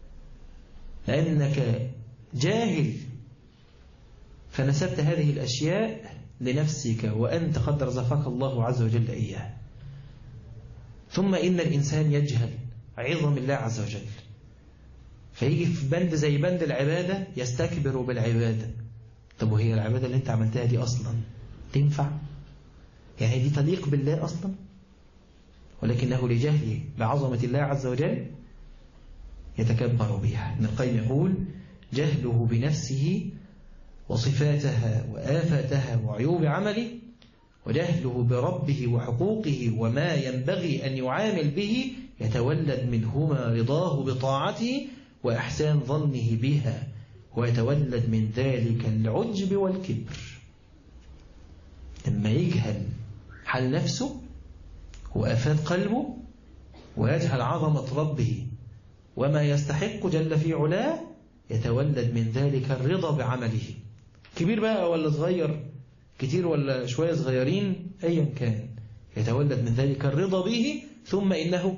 لانك جاهل فنسبت هذه الاشياء لنفسك وانت قد رزقك الله عز وجل اياه ثم ان الانسان يجهل عظم الله عز وجل فيجي في بند زي بند العباده يستكبر بالعباده طب وهي العباده اللي انت عملتها دي اصلا تنفع يعني دي تليق بالله أصلا ولكنه لجهله بعظمة الله عز وجل يتكبر بها ابن القيم يقول جهله بنفسه وصفاتها وآفاتها وعيوب عمله وجهله بربه وحقوقه وما ينبغي أن يعامل به يتولد منهما رضاه بطاعته وإحسان ظنه بها ويتولد من ذلك العجب والكبر لما يجهل حال نفسه وآفات قلبه ويجهل عظمة ربه وما يستحق جل في علاه يتولد من ذلك الرضا بعمله كبير بقى ولا صغير كتير ولا شوية صغيرين أيا كان يتولد من ذلك الرضا به ثم إنه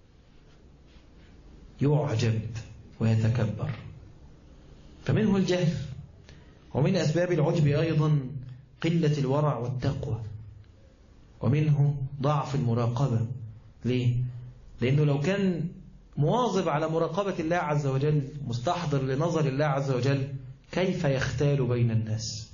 يعجب ويتكبر فمنه الجهل ومن أسباب العجب أيضا قلة الورع والتقوى ومنه ضعف المراقبة ليه؟ لأنه لو كان مواظب على مراقبة الله عز وجل مستحضر لنظر الله عز وجل كيف يختال بين الناس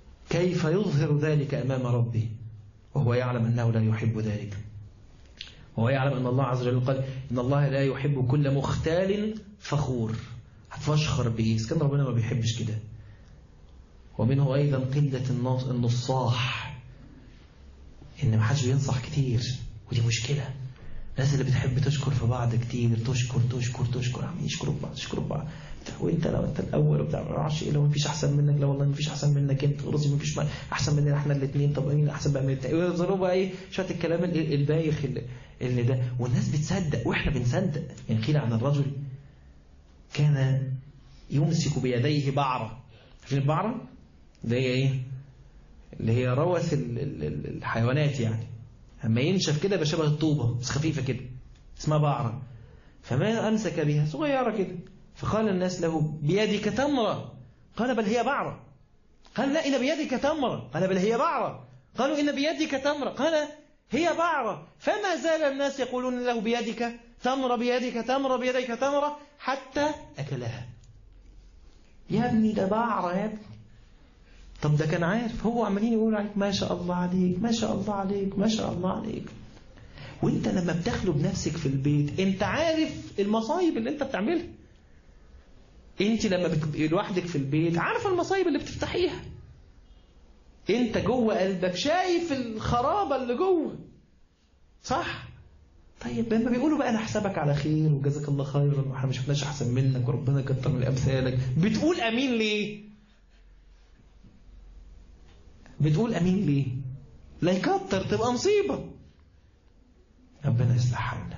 كيف يظهر ذلك أمام ربه وهو يعلم أنه لا يحب ذلك وهو يعلم أن الله عز وجل قال إن الله لا يحب كل مختال فخور هتفشخر بإيه كان ربنا ما بيحبش كده ومنه أيضا قلة النصاح إن ما حدش بينصح كتير ودي مشكلة الناس اللي بتحب تشكر في بعض كتير تشكر تشكر تشكر عم يشكروا بعض يشكروا بعض وانت لو انت الاول وبتاع ما اعرفش ايه لو مفيش احسن منك لا والله مفيش احسن منك انت راسي مفيش احسن مننا احنا الاثنين طب مين احسن بقى من التاني ويفضلوا بقى ايه شويه الكلام البايخ اللي, اللي ده والناس بتصدق واحنا بنصدق يعني قيل عن الرجل كان يمسك بيديه بعره عارفين البعره اللي هي ايه اللي هي روث الحيوانات يعني اما ينشف كده بشبه الطوبه بس خفيفه كده اسمها بعره فما امسك بها صغيره كده فقال الناس له بيدك تمرة قال بل هي بعرة قال لا إن بيدك تمرة قال بل هي بعرة قالوا إن بيدك تمرة قال هي بعرة فما زال الناس يقولون له بيدك تمرة بيدك تمرة بيدك تمرة حتى أكلها يا ابني ده بعرة يا ابني طب ده كان عارف هو عمالين يقولوا عليك ما شاء الله عليك ما شاء الله عليك ما شاء الله عليك وانت لما بتخلو بنفسك في البيت انت عارف المصايب اللي انت بتعملها انت لما بتبقي لوحدك في البيت عارفه المصايب اللي بتفتحيها انت جوه قلبك شايف الخرابه اللي جوه صح طيب لما بيقولوا بقى انا حسابك على خير وجزاك الله خيرا واحنا ما شفناش احسن منك وربنا كتر من امثالك بتقول امين ليه بتقول امين ليه لا يكتر تبقى مصيبه ربنا يصلح حالنا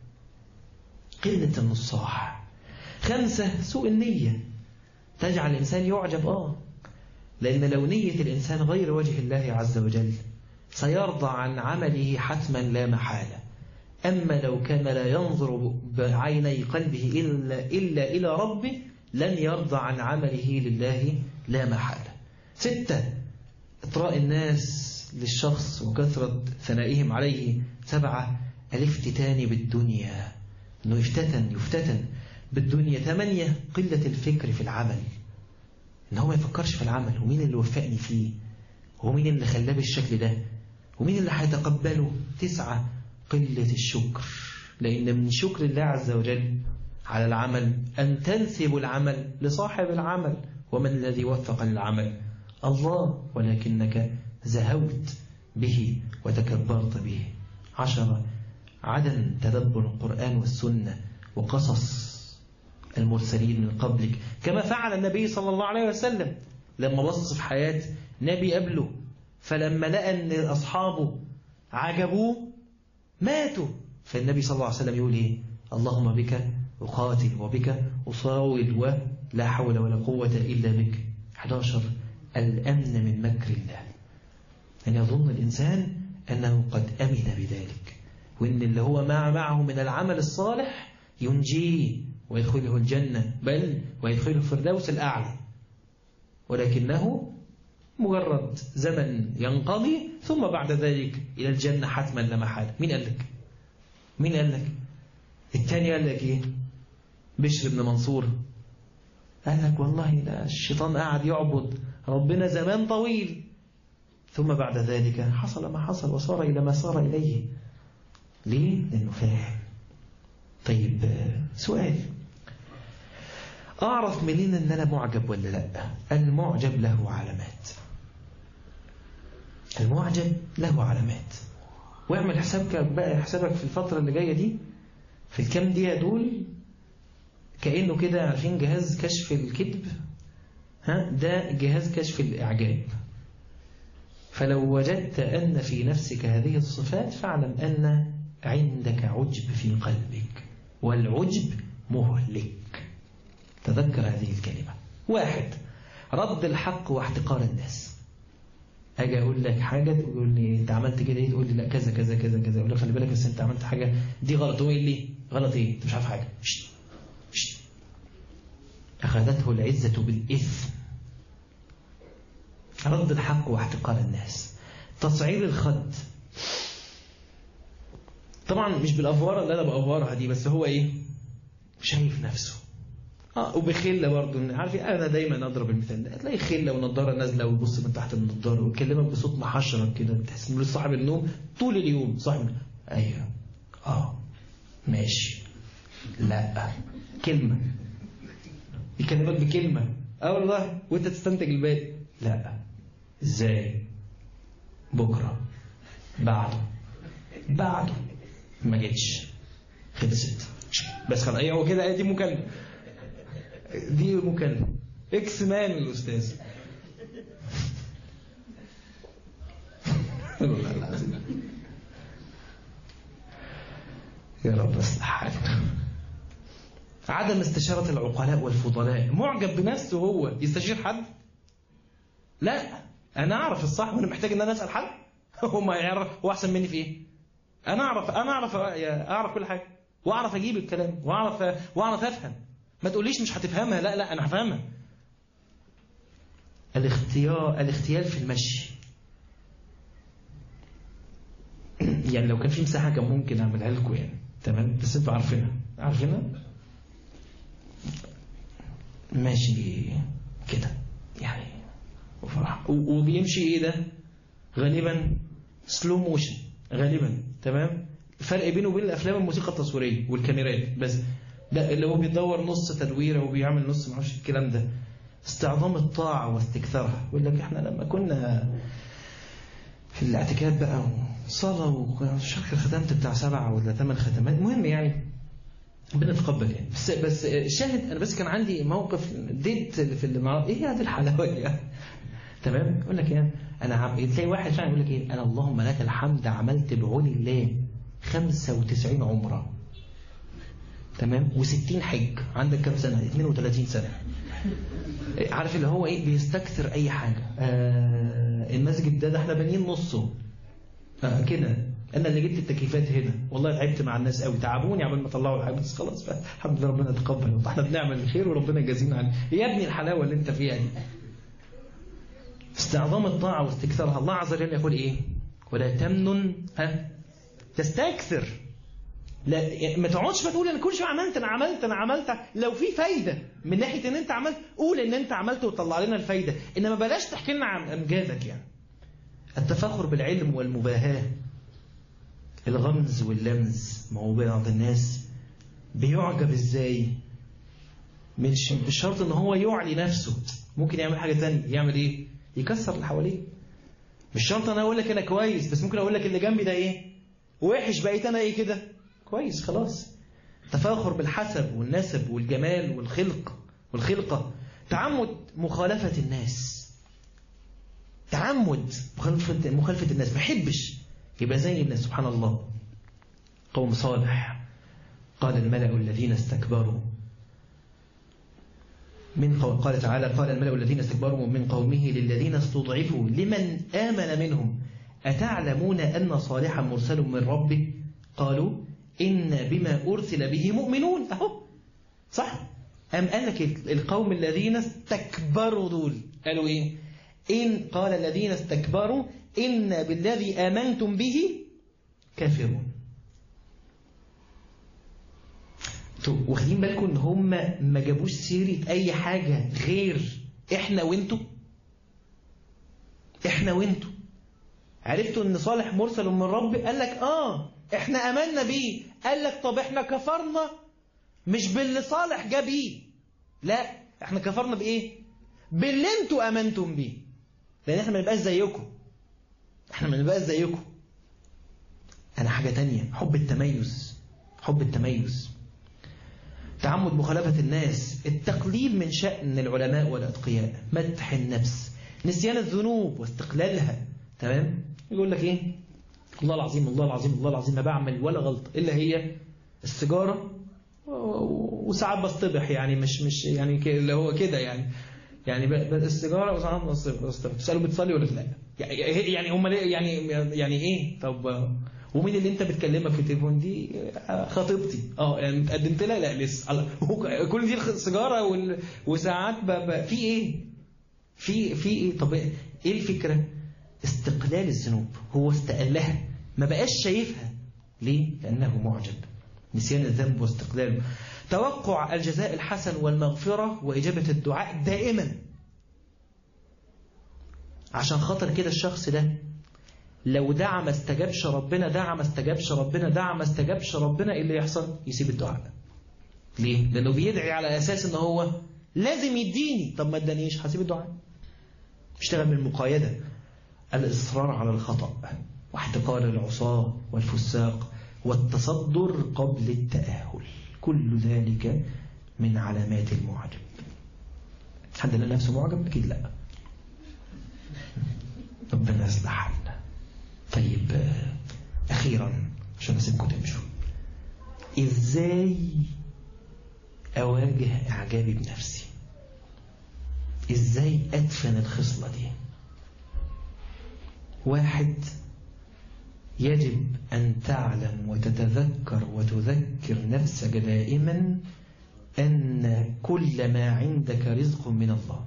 قله النصاح خمسة سوء النية تجعل الإنسان يعجب آه لأن لو نية الإنسان غير وجه الله عز وجل سيرضى عن عمله حتما لا محالة أما لو كان لا ينظر بعيني قلبه إلا, إلا إلى ربه لن يرضى عن عمله لله لا محالة ستة إطراء الناس للشخص وكثرة ثنائهم عليه سبعة الافتتان بالدنيا أنه يفتتن يفتتن بالدنيا ثمانية قلة الفكر في العمل إن هو ما يفكرش في العمل ومين اللي وفقني فيه ومين اللي خلاه بالشكل ده ومين اللي هيتقبله تسعة قلة الشكر لأن من شكر الله عز وجل على العمل أن تنسب العمل لصاحب العمل ومن الذي وفق للعمل الله ولكنك زهوت به وتكبرت به عشرة عدم تدبر القرآن والسنة وقصص المرسلين من قبلك كما فعل النبي صلى الله عليه وسلم لما بص في حياة نبي قبله فلما لقى أن أصحابه عجبوه ماتوا فالنبي صلى الله عليه وسلم يقول إيه اللهم بك أقاتل وبك أصاول ولا حول ولا قوة إلا بك 11 الأمن من مكر الله أن يظن الإنسان أنه قد أمن بذلك وإن اللي هو مع معه من العمل الصالح ينجيه ويدخله الجنة بل ويدخله الفردوس الأعلى ولكنه مجرد زمن ينقضي ثم بعد ذلك إلى الجنة حتما لا محالة مين قال لك مين قال لك الثاني قال لك إيه بشر بن منصور قال لك والله ده الشيطان قاعد يعبد ربنا زمان طويل ثم بعد ذلك حصل ما حصل وصار إلى ما صار إليه ليه؟ لأنه فاهم طيب سؤال أعرف منين أن أنا معجب ولا لا المعجب له علامات المعجب له علامات واعمل حسابك بقى حسابك في الفترة اللي جاية دي في الكام دقيقة دول كأنه كده عارفين جهاز كشف الكذب ها ده جهاز كشف الإعجاب فلو وجدت أن في نفسك هذه الصفات فاعلم أن عندك عجب في قلبك والعجب مهلك تذكر هذه الكلمة واحد رد الحق واحتقار الناس اجي اقول لك حاجه تقول لي انت عملت كده ايه تقول لي لا كذا كذا كذا كذا اقول لك خلي بالك بس انت عملت حاجه دي غلط تقول لي غلط ايه انت مش عارف حاجه شت. شت. اخذته العزه بالاثم رد الحق واحتقار الناس تصعير الخد طبعا مش بالافواره اللي انا بافورها دي بس هو ايه شايف نفسه اه وبخله برضه عارف انا دايما اضرب المثال ده تلاقي خله ونضاره نازله ويبص من تحت النضاره ويكلمك بصوت محشرك كده تحس انه صاحب النوم طول اليوم صاحب ايوه اه ماشي لا كلمة يكلمك بكلمة اه والله وانت تستنتج الباقي لا ازاي بكرة بعده بعده ما جتش خلصت بس خلاص هو كده دي مكالمة دي مكالمة اكس مان الاستاذ والله العظيم يا رب اصلح حالنا عدم استشارة العقلاء والفضلاء معجب بنفسه هو يستشير حد لا انا اعرف الصح وانا محتاج ان انا اسال حد هو ما يعرف هو احسن مني في ايه انا اعرف انا اعرف اعرف كل حاجه واعرف اجيب الكلام واعرف واعرف افهم ما تقوليش مش هتفهمها لا لا انا هفهمها الاختيار الاختيال في المشي يعني لو كان في مساحه كان ممكن اعملها لكم يعني تمام بس انتوا عارفينها عارفينها ماشي كده يعني وفرح وبيمشي ايه ده غالبا سلو موشن غالبا تمام الفرق بينه وبين الافلام الموسيقى التصويريه والكاميرات بس ده اللي هو بيدور نص تدويره وبيعمل نص ما اعرفش الكلام ده استعظام الطاعه واستكثارها يقول لك احنا لما كنا في الاعتكاف بقى وصلاه وشركه خدمت بتاع سبعه ولا ثمان ختمات المهم يعني بنتقبل يعني بس بس شاهد انا بس كان عندي موقف ديت في المعرض ايه هذه الحلاوه يعني تمام يقول لك يعني انا عم... تلاقي واحد فعلا يقول لك ايه انا اللهم لك الحمد عملت بعون الله 95 عمره تمام و60 حج عندك كام سنه 32 سنه عارف اللي هو ايه بيستكثر اي حاجه آه المسجد ده, ده احنا بانيين نصه آه كده انا اللي جبت التكييفات هنا والله تعبت مع الناس قوي تعبوني عمال ما طلعوا الحاجه بس خلاص الحمد لله ربنا يتقبل احنا بنعمل الخير وربنا يجازينا عنه يا ابني الحلاوه اللي انت فيها دي استعظام الطاعه واستكثارها الله عز وجل يقول ايه ولا تمنن ها تستكثر لا يعني ما تقعدش بقى تقول انا كل شويه عملت انا عملت انا عملت لو في فايده من ناحيه ان انت عملت قول ان انت عملت وطلع لنا الفايده انما بلاش تحكي لنا عن امجادك يعني التفاخر بالعلم والمباهاه الغمز واللمز ما هو بعض الناس بيعجب ازاي مش مش شرط ان هو يعلي نفسه ممكن يعمل حاجه ثانيه يعمل ايه يكسر اللي حواليه مش شرط انا اقول لك انا كويس بس ممكن اقول لك اللي جنبي ده ايه وحش بقيت انا ايه كده كويس خلاص تفاخر بالحسب والنسب والجمال والخلق والخلقه تعمد مخالفه الناس تعمد مخالفه مخالفه الناس ما بحبش يبقى زي الناس سبحان الله قوم صالح قال الملأ الذين استكبروا من قول قال تعالى قال الملأ الذين استكبروا من قومه للذين استضعفوا لمن آمن منهم أتعلمون أن صالحا مرسل من ربه قالوا إن بما أرسل به مؤمنون أهو صح أم قال لك القوم الذين استكبروا دول قالوا إيه إن قال الذين استكبروا إن بالذي آمنتم به كافرون واخدين بالكم ان هم ما جابوش سيرة اي حاجة غير احنا وانتوا احنا وانتوا عرفتوا ان صالح مرسل من رب قال لك اه احنا امنا بيه قال لك طب احنا كفرنا مش باللي صالح جاب بيه لا احنا كفرنا بايه باللي انتوا امنتم بيه لان احنا ما نبقاش زيكم احنا ما نبقاش زيكم انا حاجة تانية حب التميز حب التميز تعمد مخالفة الناس التقليل من شأن العلماء والأتقياء مدح النفس نسيان الذنوب واستقلالها تمام يقول لك ايه الله العظيم الله العظيم الله العظيم ما بعمل ولا غلط إلا هي السيجارة وساعات بصطبح يعني مش مش يعني اللي هو كده يعني يعني السيجاره وساعات بصطبح تساله بتصلي ولا لا يعني هم يعني يعني ايه طب ومين اللي انت بتكلمك في التليفون دي خطيبتي اه يعني اتقدمت لها لا لسه كل دي سيجاره وال... وساعات ب... ب... في ايه في في ايه طب ايه الفكره استقلال الذنوب هو استقلها ما بقاش شايفها ليه لانه معجب نسيان الذنب واستقلاله توقع الجزاء الحسن والمغفره واجابه الدعاء دائما عشان خاطر كده الشخص ده لو دعا ما استجابش ربنا دعا ما استجابش ربنا دعا ما استجابش ربنا ايه اللي يحصل يسيب الدعاء ليه لانه بيدعي على اساس ان هو لازم يديني طب ما ادانيش هسيب الدعاء اشتغل من المقايدة الإصرار على الخطأ واحتقار العصاة والفساق والتصدر قبل التأهل كل ذلك من علامات المعجب حد لنا نفسه معجب أكيد لا ربنا يصلح حالنا طيب أخيرا عشان أسيبكم تمشوا إزاي أواجه إعجابي بنفسي إزاي أدفن الخصلة دي واحد يجب أن تعلم وتتذكر وتذكر نفسك دائما أن كل ما عندك رزق من الله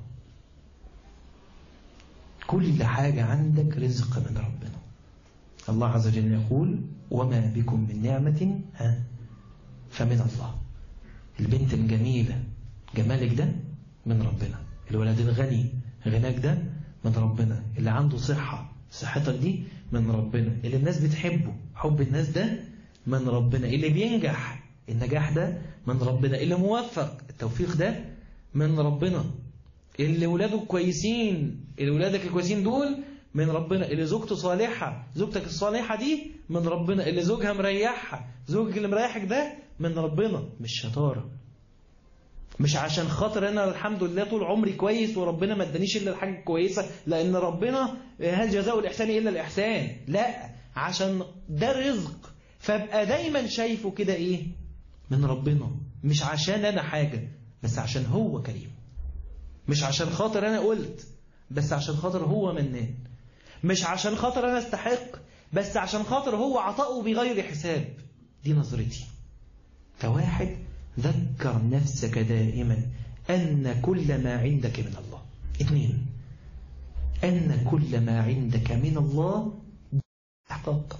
كل حاجة عندك رزق من ربنا الله عز وجل يقول وما بكم من نعمة ها فمن الله البنت الجميلة جمالك ده من ربنا الولد الغني غناك ده من ربنا اللي عنده صحة صحتك دي من ربنا اللي الناس بتحبه حب الناس ده من ربنا اللي بينجح النجاح ده من ربنا اللي موفق التوفيق ده من ربنا اللي ولاده كويسين اللي ولادك الكويسين دول من ربنا اللي زوجته صالحة زوجتك الصالحة دي من ربنا اللي زوجها مريحها زوجك اللي مريحك ده من ربنا مش شطارة مش عشان خاطر انا الحمد لله طول عمري كويس وربنا ما ادانيش الا الحاجه الكويسه لان ربنا هل جزاء الاحسان الا الاحسان لا عشان ده رزق فابقى دايما شايفه كده ايه من ربنا مش عشان انا حاجه بس عشان هو كريم مش عشان خاطر انا قلت بس عشان خاطر هو منان مش عشان خاطر انا استحق بس عشان خاطر هو عطاؤه بغير حساب دي نظرتي فواحد ذكر نفسك دائما أن كل ما عندك من الله اثنين أن كل ما عندك من الله احقاق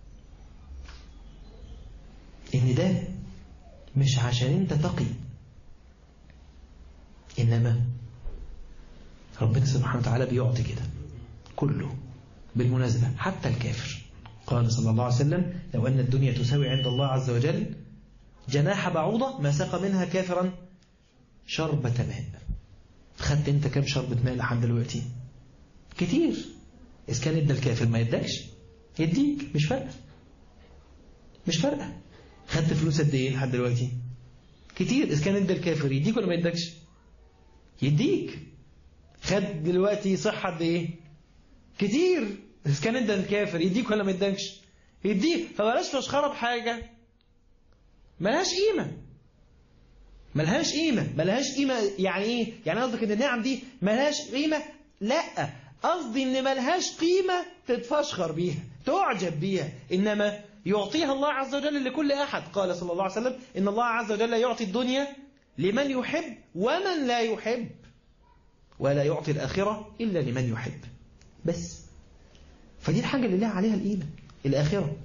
إن ده مش عشان أنت تقي إنما ربنا سبحانه وتعالى بيعطي كده كله بالمناسبة حتى الكافر قال صلى الله عليه وسلم لو أن الدنيا تساوي عند الله عز وجل جناح بعوضة ما سقى منها كافرا شربة ماء خدت انت كام شربة ماء لحد دلوقتي كتير إذا كان ادى الكافر ما يدكش يديك مش فارقة مش فارقة خدت فلوس قد ايه لحد دلوقتي كتير إذا كان ادى الكافر يديك ولا ما يدكش يديك خد دلوقتي صحة قد ايه كتير إذا كان ادى الكافر يديك ولا ما يدكش يديك فبلاش تشخرب بحاجة ملهاش قيمة ملهاش قيمة ملهاش قيمة يعني ايه يعني قصدك ان النعم دي ملهاش قيمة لا قصدي ان ملهاش قيمة تتفشخر بيها تعجب بيها انما يعطيها الله عز وجل لكل احد قال صلى الله عليه وسلم ان الله عز وجل يعطي الدنيا لمن يحب ومن لا يحب ولا يعطي الآخرة إلا لمن يحب بس فدي الحاجة اللي لها عليها القيمة الآخرة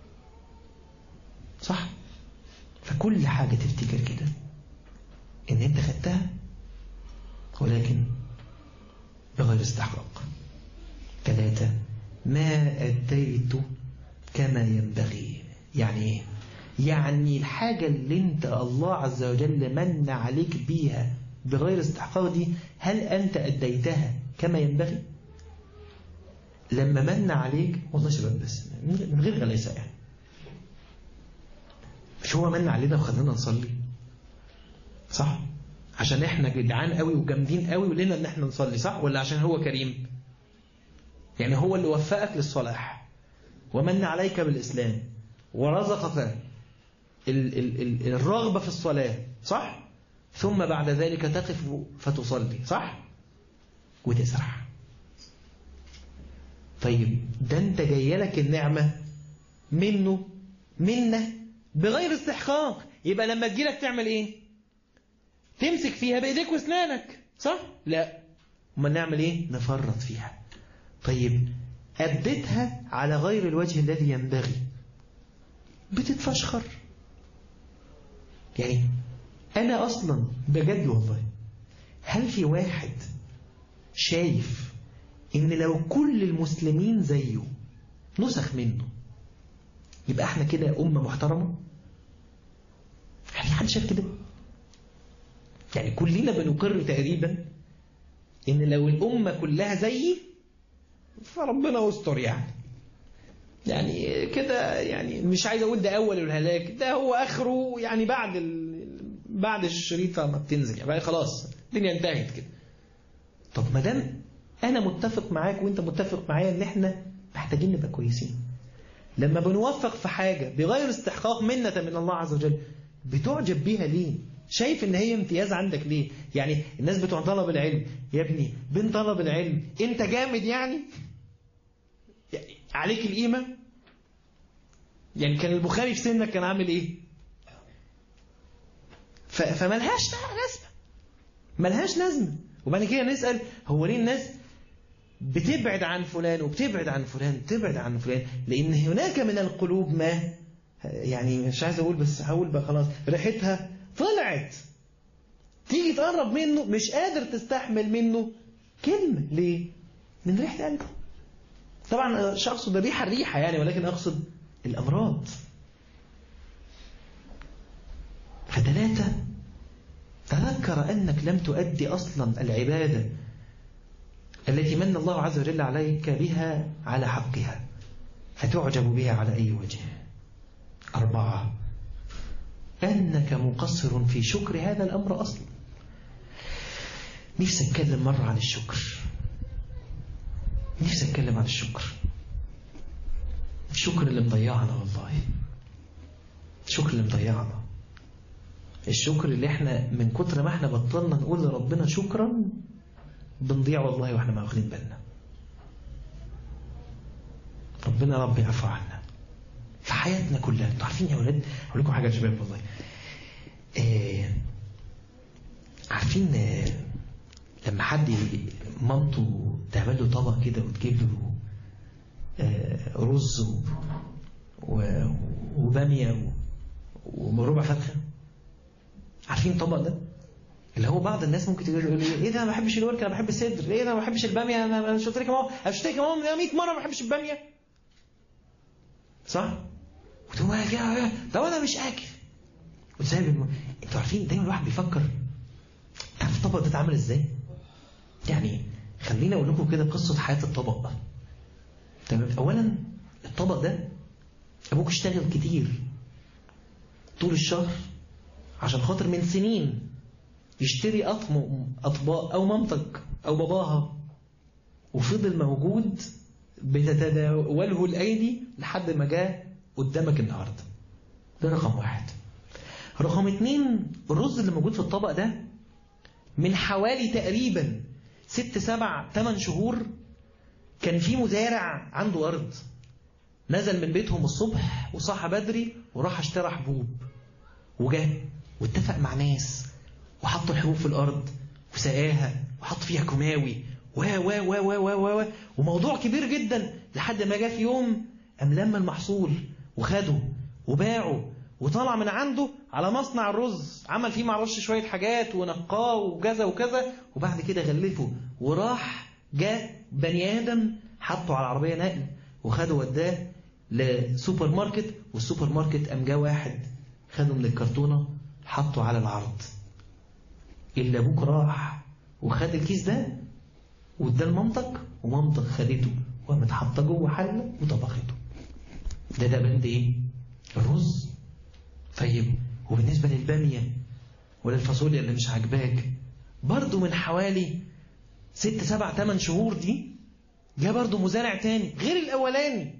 صح فكل حاجة تفتكر كده ان انت خدتها ولكن بغير استحقاق ثلاثة ما أديت كما ينبغي يعني ايه يعني الحاجة اللي انت الله عز وجل من عليك بيها بغير استحقاق دي هل أنت أديتها كما ينبغي لما من عليك والله شباب بس من غير غلاسة يعني مش هو من علينا وخلانا نصلي صح عشان احنا جدعان قوي وجامدين قوي ولنا ان احنا نصلي صح ولا عشان هو كريم يعني هو اللي وفقك للصلاح ومن عليك بالإسلام ورزقك ال ال ال الرغبة في الصلاة صح ثم بعد ذلك تقف فتصلي صح وتسرح طيب ده انت جاي لك النعمة منه منه بغير استحقاق يبقى لما تجيلك تعمل ايه تمسك فيها بايديك واسنانك صح لا ما نعمل ايه نفرط فيها طيب أديتها على غير الوجه الذي ينبغي بتتفشخر يعني أنا أصلا بجد والله هل في واحد شايف إن لو كل المسلمين زيه نسخ منه يبقى احنا كده أمة محترمة هل حد شاف كده يعني كلنا بنقر تقريبا ان لو الأمة كلها زيي فربنا يستر يعني يعني كده يعني مش عايز اقول ده اول الهلاك ده هو اخره يعني بعد ال... بعد الشريطه ما بتنزل يعني خلاص الدنيا انتهت كده طب ما دام انا متفق معاك وانت متفق معايا ان احنا محتاجين نبقى كويسين لما بنوفق في حاجه بغير استحقاق منه من الله عز وجل بتعجب بيها ليه شايف ان هي امتياز عندك ليه يعني الناس بتوع طلب العلم يا ابني بين طلب العلم انت جامد يعني يعني عليك القيمة يعني كان البخاري في سنك كان عامل ايه فملهاش لازمة ملهاش لازمة وبعد كده نسأل هو ليه الناس بتبعد عن فلان وبتبعد عن فلان بتبعد عن فلان لأن هناك من القلوب ما يعني مش عايز أقول بس هقول بقى خلاص ريحتها طلعت تيجي تقرب منه مش قادر تستحمل منه كلمة ليه؟ من ريحة قلبه طبعا مش اقصد الريحه الريحه يعني ولكن اقصد الامراض فثلاثه تذكر انك لم تؤدي اصلا العباده التي من الله عز وجل عليك بها على حقها فتعجب بها على اي وجه اربعه انك مقصر في شكر هذا الامر اصلا نفسي اتكلم مره عن الشكر نفسي اتكلم عن الشكر الشكر اللي مضيعنا والله الشكر اللي مضيعنا الشكر اللي احنا من كتر ما احنا بطلنا نقول لربنا شكرا بنضيع والله واحنا ما واخدين بالنا ربنا رب يعفو عنا في حياتنا كلها انتوا عارفين يا ولاد اقول لكم حاجه يا شباب والله آه عارفين آه لما حد مامته تعمل له طبق كده وتجيب له رز وباميه وربع فرخه عارفين الطبق ده اللي هو بعض الناس ممكن تقول لي ايه ده ما بحبش الورك انا بحب الصدر ايه ده ما بحبش الباميه انا شفت لك ماما انا شفت لك ماما 100 مره ما بحبش الباميه صح وتقول يا ده انا مش اكل وتسيب الم... انتوا عارفين دايما الواحد بيفكر عارف الطبق ده اتعمل ازاي يعني خليني اقول لكم كده قصه حياه الطبق تمام اولا الطبق ده ابوك اشتغل كتير طول الشهر عشان خاطر من سنين يشتري أطم أطباق أو مامتك أو باباها وفضل موجود بتتداوله الأيدي لحد ما جاء قدامك النهاردة ده رقم واحد رقم اتنين الرز اللي موجود في الطبق ده من حوالي تقريبا ست سبع تمن شهور كان في مزارع عنده أرض نزل من بيتهم الصبح وصحى بدري وراح اشترى حبوب وجاء واتفق مع ناس وحط الحبوب في الأرض وسقاها وحط فيها كماوي و و و و و و وموضوع كبير جدا لحد ما جاء في يوم قام لما المحصول وخده وباعه وطلع من عنده على مصنع الرز عمل فيه معرفش شوية حاجات ونقاه وكذا وكذا وبعد كده غلفه وراح جاء بني آدم حطه على عربية نقل وخده وداه لسوبر ماركت والسوبر ماركت قام جه واحد خده من الكرتونة حطه على العرض إلا أبوك راح وخد الكيس ده واداه لمامتك ومامتك خدته وقامت حاطه جوه حله وطبخته ده ده بند ايه؟ الرز طيب وبالنسبه للباميه ولا الفاصوليا اللي مش عاجباك برضه من حوالي ست سبع ثمان شهور دي جه برضه مزارع تاني غير الاولاني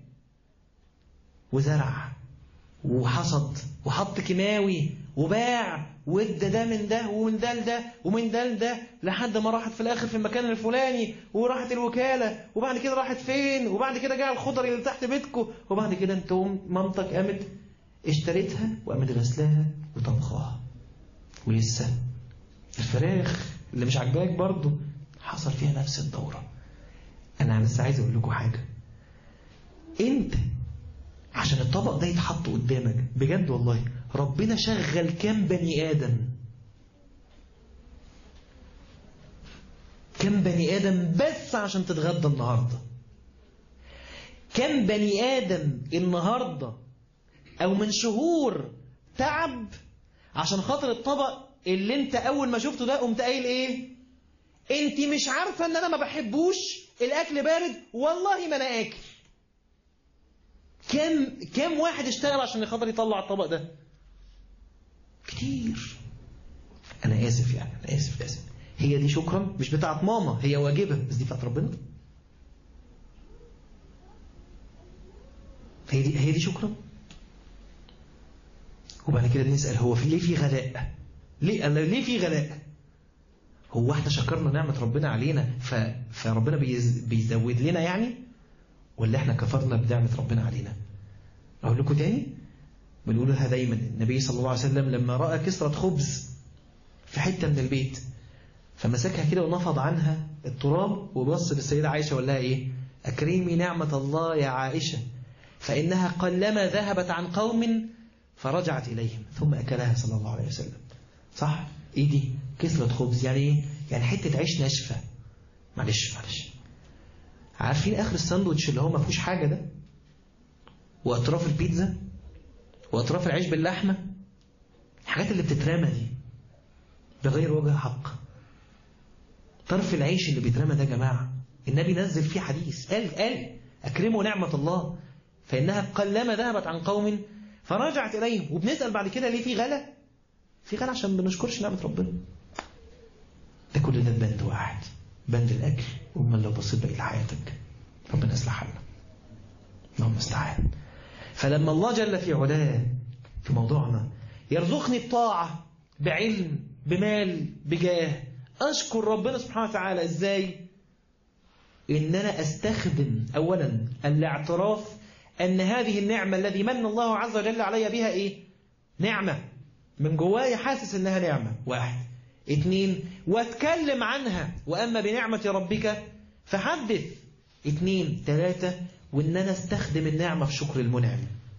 وزرع وحصد وحط كيماوي وباع وادى ده من ده ومن ده لده ومن ده لده لحد ما راحت في الاخر في المكان الفلاني وراحت الوكاله وبعد كده راحت فين وبعد كده جاء الخضر اللي تحت بيتكم وبعد كده انت مامتك قامت اشتريتها وقامت غسلاها وطبخاها ولسه الفراخ اللي مش عاجباك برضه حصل فيها نفس الدوره انا بس عايز اقول لكم حاجه انت عشان الطبق ده يتحط قدامك بجد والله ربنا شغل كام بني آدم كام بني آدم بس عشان تتغدى النهاردة كم بني آدم النهاردة أو من شهور تعب عشان خاطر الطبق اللي انت أول ما شفته ده قمت قايل إيه انت مش عارفة ان انا ما بحبوش الاكل بارد والله ما انا اكل كم كم واحد اشتغل عشان خاطر يطلع الطبق ده كتير انا اسف يعني انا اسف اسف هي دي شكرا مش بتاعت ماما هي واجبة بس دي بتاعت ربنا هي دي هي دي شكرا وبعد كده نسأل هو في ليه في غلاء ليه أنا ليه في غلاء هو احنا شكرنا نعمة ربنا علينا ف... فربنا بيز... بيزود لنا يعني ولا احنا كفرنا بنعمة ربنا علينا اقول لكم تاني بنقولها دايما النبي صلى الله عليه وسلم لما رأى كسرة خبز في حتة من البيت فمسكها كده ونفض عنها التراب وبص للسيدة عائشة وقال لها ايه أكرمي نعمة الله يا عائشة فإنها قلما ذهبت عن قوم فرجعت إليهم ثم أكلها صلى الله عليه وسلم صح؟ إيه دي؟ كسرة خبز يعني إيه؟ يعني حتة عيش ناشفة معلش معلش عارفين آخر الساندوتش اللي هو ما فيهوش حاجة ده؟ وأطراف البيتزا وأطراف العيش باللحمة الحاجات اللي بتترمى دي بغير وجه حق طرف العيش اللي بيترمى ده يا جماعة النبي نزل فيه حديث قال قال أكرموا نعمة الله فإنها قلما ذهبت عن قوم فرجعت إليهم وبنسأل بعد كده ليه في غلا في غلا عشان ما بنشكرش نعمة ربنا ده كل ده بند واحد بند الأكل ومن لو بصيت بقى لحياتك ربنا يصلح حالنا اللهم استعان فلما الله جل في علاه في موضوعنا يرزقني الطاعة بعلم بمال بجاه أشكر ربنا سبحانه وتعالى إزاي إن أنا أستخدم أولا الاعتراف أن هذه النعمة الذي من الله عز وجل علي بها إيه نعمة من جوايا حاسس إنها نعمة واحد اتنين واتكلم عنها وأما بنعمة ربك فحدث اتنين تلاتة وإن أنا استخدم النعمة في شكر المنعم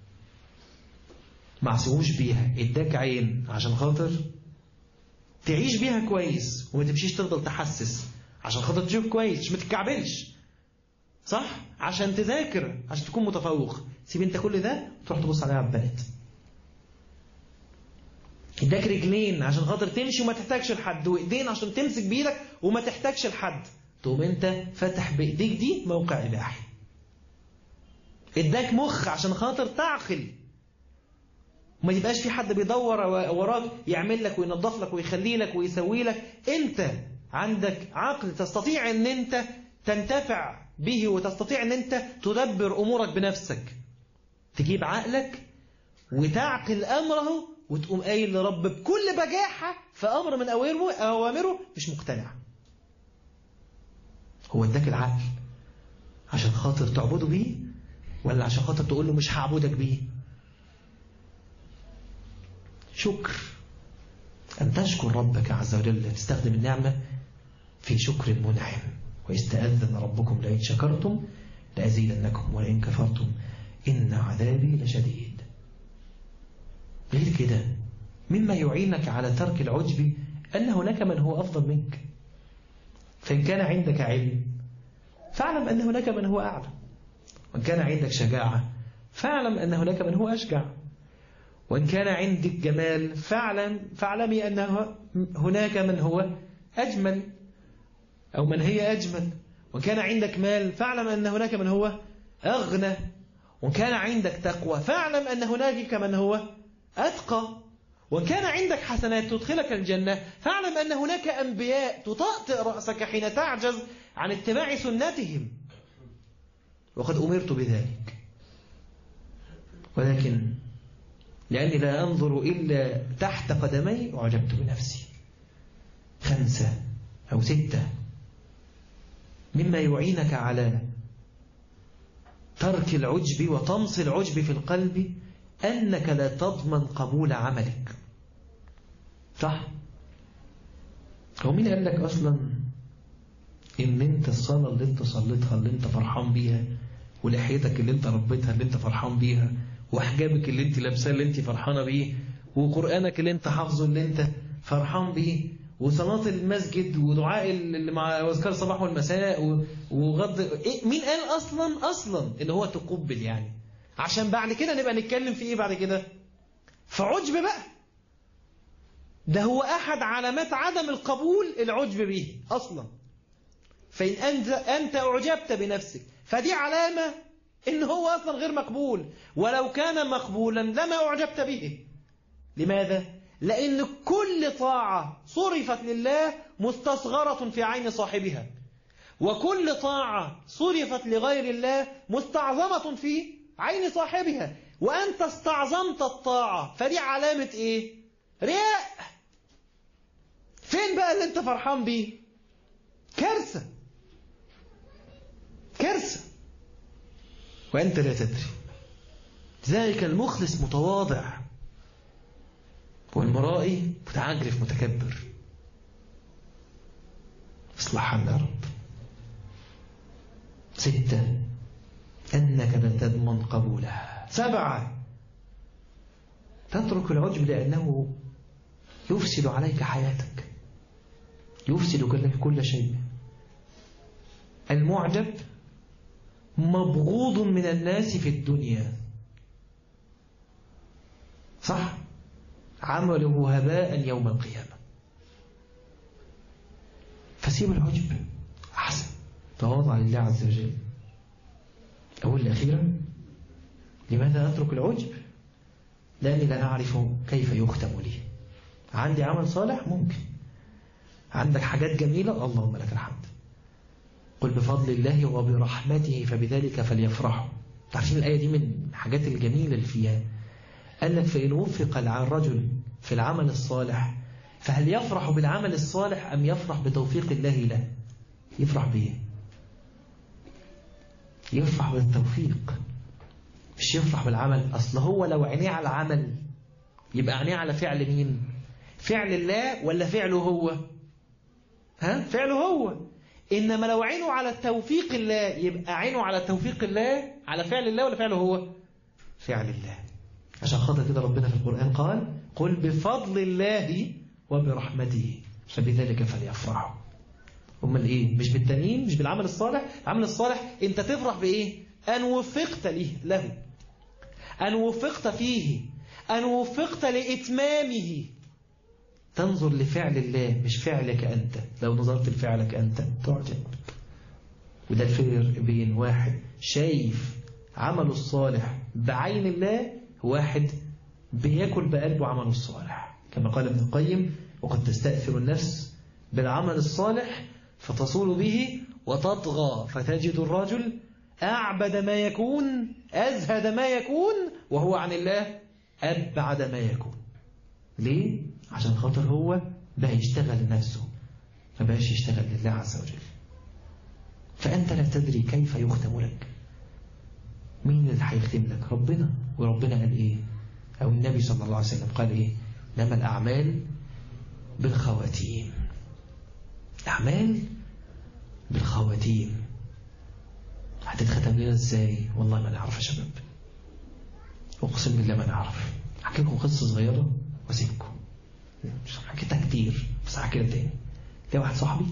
ما عصبوش بيها اداك عين عشان خاطر تعيش بيها كويس وما تمشيش تفضل تحسس عشان خاطر تشوف كويس مش ما تتكعبلش صح عشان تذاكر عشان تكون متفوق سيب انت كل ده تروح تبص عليها على البنات اداك رجلين عشان خاطر تمشي وما تحتاجش لحد وايدين عشان تمسك بايدك وما تحتاجش لحد تقوم انت فاتح بايديك دي موقع اباحي اداك مخ عشان خاطر تعقل وما يبقاش في حد بيدور وراك يعمل لك وينظف لك ويخلي لك ويسوي لك انت عندك عقل تستطيع ان انت تنتفع به وتستطيع ان انت تدبر امورك بنفسك تجيب عقلك وتعقل امره وتقوم قايل لرب بكل بجاحة في امر من اوامره مش مقتنع هو اداك العقل عشان خاطر تعبده بيه ولا عشان خاطر تقول له مش هعبدك بيه شكر أن تشكر ربك عز وجل تستخدم النعمة في شكر المنعم ويستأذن ربكم لئن شكرتم لأزيدنكم ولئن كفرتم إن عذابي لشديد غير كده مما يعينك على ترك العجب أن هناك من هو أفضل منك فإن كان عندك علم فاعلم أن هناك من هو أعلم وإن كان عندك شجاعة فاعلم أن هناك من هو أشجع وإن كان عندك جمال فاعلم فاعلمي أن هناك من هو أجمل أو من هي أجمل وإن كان عندك مال فاعلم أن هناك من هو أغنى وإن كان عندك تقوى فاعلم أن هناك من هو أتقى وإن كان عندك حسنات تدخلك الجنة فاعلم أن هناك أنبياء تطأطئ رأسك حين تعجز عن اتباع سنتهم وقد أمرت بذلك ولكن لأني لا أنظر إلا تحت قدمي أعجبت بنفسي خمسة أو ستة مما يعينك على ترك العجب وطمس العجب في القلب أنك لا تضمن قبول عملك صح هو مين قال لك أصلا إن أنت الصلاة اللي أنت صليتها اللي أنت فرحان بيها ولحيتك اللي أنت ربيتها اللي أنت فرحان بيها وحجابك اللي أنت لابساه اللي أنت فرحانة بيه وقرآنك اللي أنت حافظه اللي أنت فرحان بيه وصلاة المسجد ودعاء اللي مع أذكار الصباح والمساء وغض إيه مين قال أصلا أصلا إن هو تقبل يعني عشان بعد كده نبقى نتكلم في إيه بعد كده فعجب بقى ده هو أحد علامات عدم القبول العجب به أصلا فإن أنت, أنت أعجبت بنفسك فدي علامة إن هو أصلا غير مقبول ولو كان مقبولا لما أعجبت به لماذا؟ لأن كل طاعة صرفت لله مستصغرة في عين صاحبها وكل طاعة صرفت لغير الله مستعظمة في عين صاحبها وأنت استعظمت الطاعة فدي علامة إيه؟ رياء فين بقى اللي أنت فرحان بيه؟ كارثة كارثة وأنت لا تدري ذلك المخلص متواضع والمرائي متعجرف متكبر اصلحنا يا رب ستة أنك لا تضمن قبولها سبعة تترك العجب لأنه يفسد عليك حياتك يفسد كل شيء المعجب مبغوض من الناس في الدنيا صح عمله هباء يوم القيامة فسيب العجب أحسن تواضع لله عز وجل أقول أخيرا لماذا أترك العجب لأني لا أعرف كيف يختم لي عندي عمل صالح ممكن عندك حاجات جميلة اللهم لك الحمد قل بفضل الله وبرحمته فبذلك فليفرحوا تعرفين الآية دي من الحاجات الجميلة اللي فيها قال لك فإن وفق الرجل في العمل الصالح فهل يفرح بالعمل الصالح أم يفرح بتوفيق الله له يفرح بإيه يفرح بالتوفيق مش يفرح بالعمل أصل هو لو عينيه على العمل يبقى عينيه على فعل مين فعل الله ولا فعله هو ها فعله هو إنما لو عينه على توفيق الله يبقى عينه على توفيق الله على فعل الله ولا فعله هو فعل الله عشان خاطر كده ربنا في القرآن قال قل بفضل الله وبرحمته فبذلك فليفرحوا امال ايه مش بالتانيين مش بالعمل الصالح العمل الصالح انت تفرح بايه ان وفقت له له ان وفقت فيه ان وفقت لاتمامه تنظر لفعل الله مش فعلك انت لو نظرت لفعلك انت تعجب وده الفرق بين واحد شايف عمله الصالح بعين الله واحد بياكل بقلبه عمله الصالح كما قال ابن القيم وقد تستأثر النفس بالعمل الصالح فتصول به وتطغى فتجد الرجل أعبد ما يكون أزهد ما يكون وهو عن الله أبعد ما يكون ليه؟ عشان خاطر هو بقى يشتغل لنفسه ما بقاش يشتغل لله عز وجل فأنت لا تدري كيف يختم لك مين اللي هيختم لك ربنا وربنا قال ايه او النبي صلى الله عليه وسلم قال ايه انما الاعمال بالخواتيم اعمال بالخواتيم هتتختم لنا ازاي والله ما نعرف يا شباب اقسم بالله ما نعرف احكي لكم قصه صغيره واسيبكم مش حكيتها كتير بس هحكيها تاني في واحد صاحبي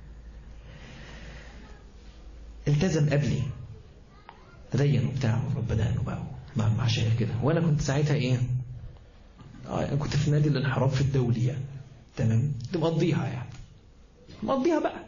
التزم قبلي تدين وبتاع ربنا انه بقى مع المشايخ كده وانا كنت ساعتها ايه آه كنت في نادي الانحراف الدولي يعني تمام كنت مقضيها يعني مقضيها بقى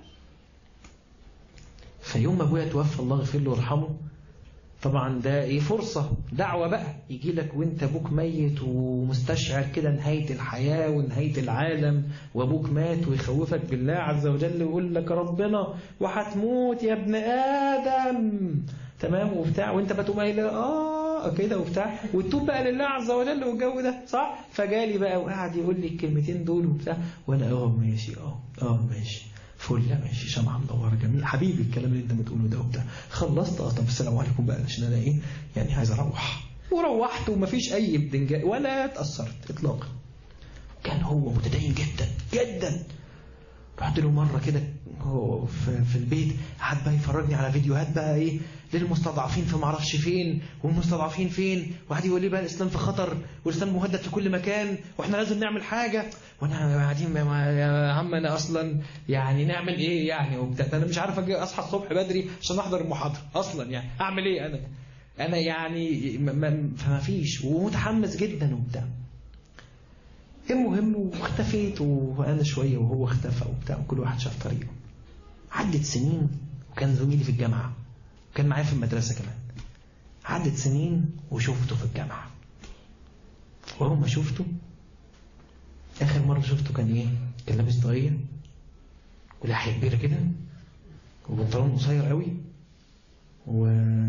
فيوم ما ابويا توفى الله يغفر له ويرحمه طبعا ده ايه فرصة دعوة بقى يجي لك وانت ابوك ميت ومستشعر كده نهاية الحياة ونهاية العالم وابوك مات ويخوفك بالله عز وجل ويقول لك ربنا وهتموت يا ابن آدم تمام وبتاع وانت بتقوم قايل اه كده وبتاع وتتوب بقى لله عز وجل والجو ده صح فجالي بقى وقعد يقول لي الكلمتين دول وبتاع وانا اه ماشي اه اه ماشي فل ماشي شمعة مدورة جميل حبيبي الكلام اللي انت بتقوله ده وبتاع خلصت اه طب السلام عليكم بقى عشان انا ايه يعني عايز اروح وروحت ومفيش اي بدنجان ولا اتأثرت اطلاقا كان هو متدين جدا جدا رحت له مرة كده هو في, في البيت قعد بقى يفرجني على فيديوهات بقى ايه للمستضعفين في معرفش فين والمستضعفين فين وقعد يقول لي بقى الاسلام في خطر والاسلام مهدد في كل مكان واحنا لازم نعمل حاجة وانا قاعدين يا عم انا اصلا يعني نعمل ايه يعني وبتاع انا مش عارف اجي اصحى الصبح بدري عشان احضر المحاضرة اصلا يعني اعمل ايه انا انا يعني ما فيش ومتحمس جدا وبتاع المهم واختفيت وانا شويه وهو اختفى وبتاع وكل واحد شاف طريقه عدت سنين وكان زميلي في الجامعه وكان معايا في المدرسه كمان عدت سنين وشفته في الجامعه وهو ما شفته اخر مره شفته كان ايه كان لابس طاقيه ولحيه كبيره كده وبنطلون قصير قوي و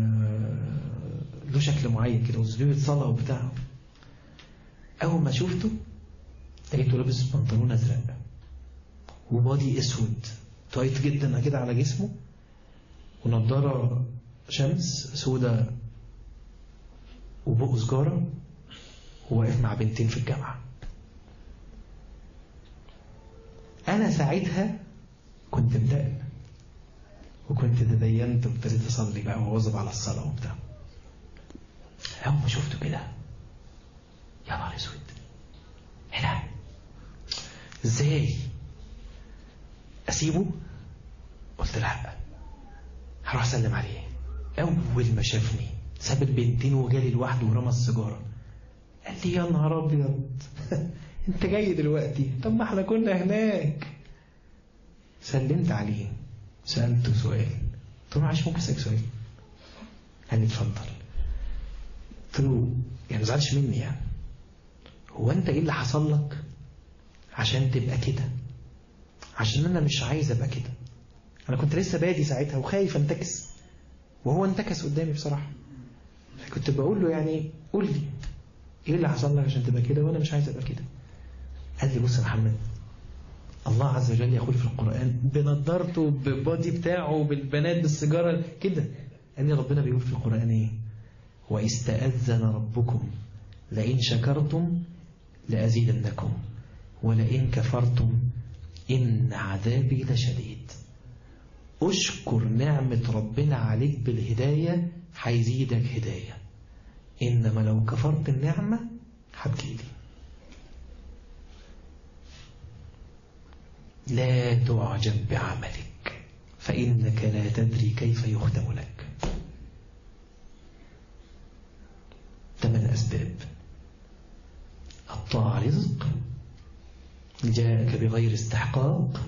له شكل معين كده وزبيبة صلاة وبتاع أول ما شفته لقيته لابس بنطلون أزرق وبادي أسود تايت جدا كده على جسمه ونضارة شمس سودة وبقه سجارة وواقف مع بنتين في الجامعة أنا ساعتها كنت مدقن وكنت تدينت وابتديت أصلي بقى وأواظب على الصلاة وبتاع أول ما شفته كده يا نهار أسود إيه ده؟ إزاي؟ أسيبه؟ قلت لا هروح أسلم عليه أول ما شافني ساب البنتين وجالي لوحده ورمى السيجارة قال لي يا نهار أبيض أنت جاي دلوقتي طب ما احنا كنا هناك سلمت عليه سألته سؤال قلت له معلش ممكن أسألك سؤال قال لي اتفضل قلت له يعني ما زعلش مني يعني هو أنت إيه اللي حصل لك عشان تبقى كده عشان أنا مش عايز أبقى كده أنا كنت لسه بادي ساعتها وخايف أنتكس وهو انتكس قدامي بصراحة فكنت بقول له يعني قول لي إيه اللي حصل لك عشان تبقى كده وأنا مش عايز أبقى كده قال لي بص يا محمد الله عز وجل يقول في القرآن بنضارته بالبادي بتاعه بالبنات بالسيجارة كده قال لي ربنا بيقول في القرآن ايه واستأذن ربكم لئن شكرتم لأزيدنكم ولئن كفرتم إن عذابي لشديد أشكر نعمة ربنا عليك بالهداية هيزيدك هداية إنما لو كفرت النعمة هتجيلي لا تعجب بعملك فإنك لا تدري كيف يختم لك ثمان أسباب الطاعة رزق جاءك بغير استحقاق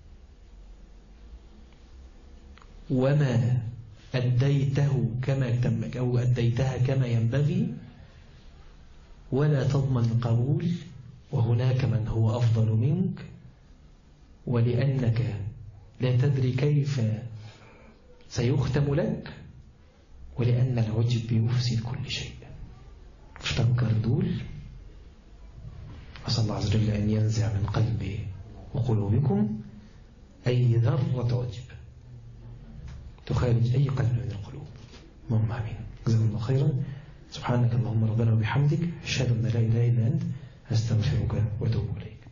وما أديته كما تمك أو أديتها كما ينبغي ولا تضمن القبول وهناك من هو أفضل منك ولأنك لا تدري كيف سيختم لك ولأن العجب يفسد كل شيء افتكر دول أسأل الله عز وجل أن ينزع من قلبي وقلوبكم أي ذرة عجب تخارج أي قلب من القلوب اللهم آمين جزاكم الله خيرا سبحانك اللهم ربنا وبحمدك أشهد أن لا إله إلا أنت أستغفرك وأتوب إليك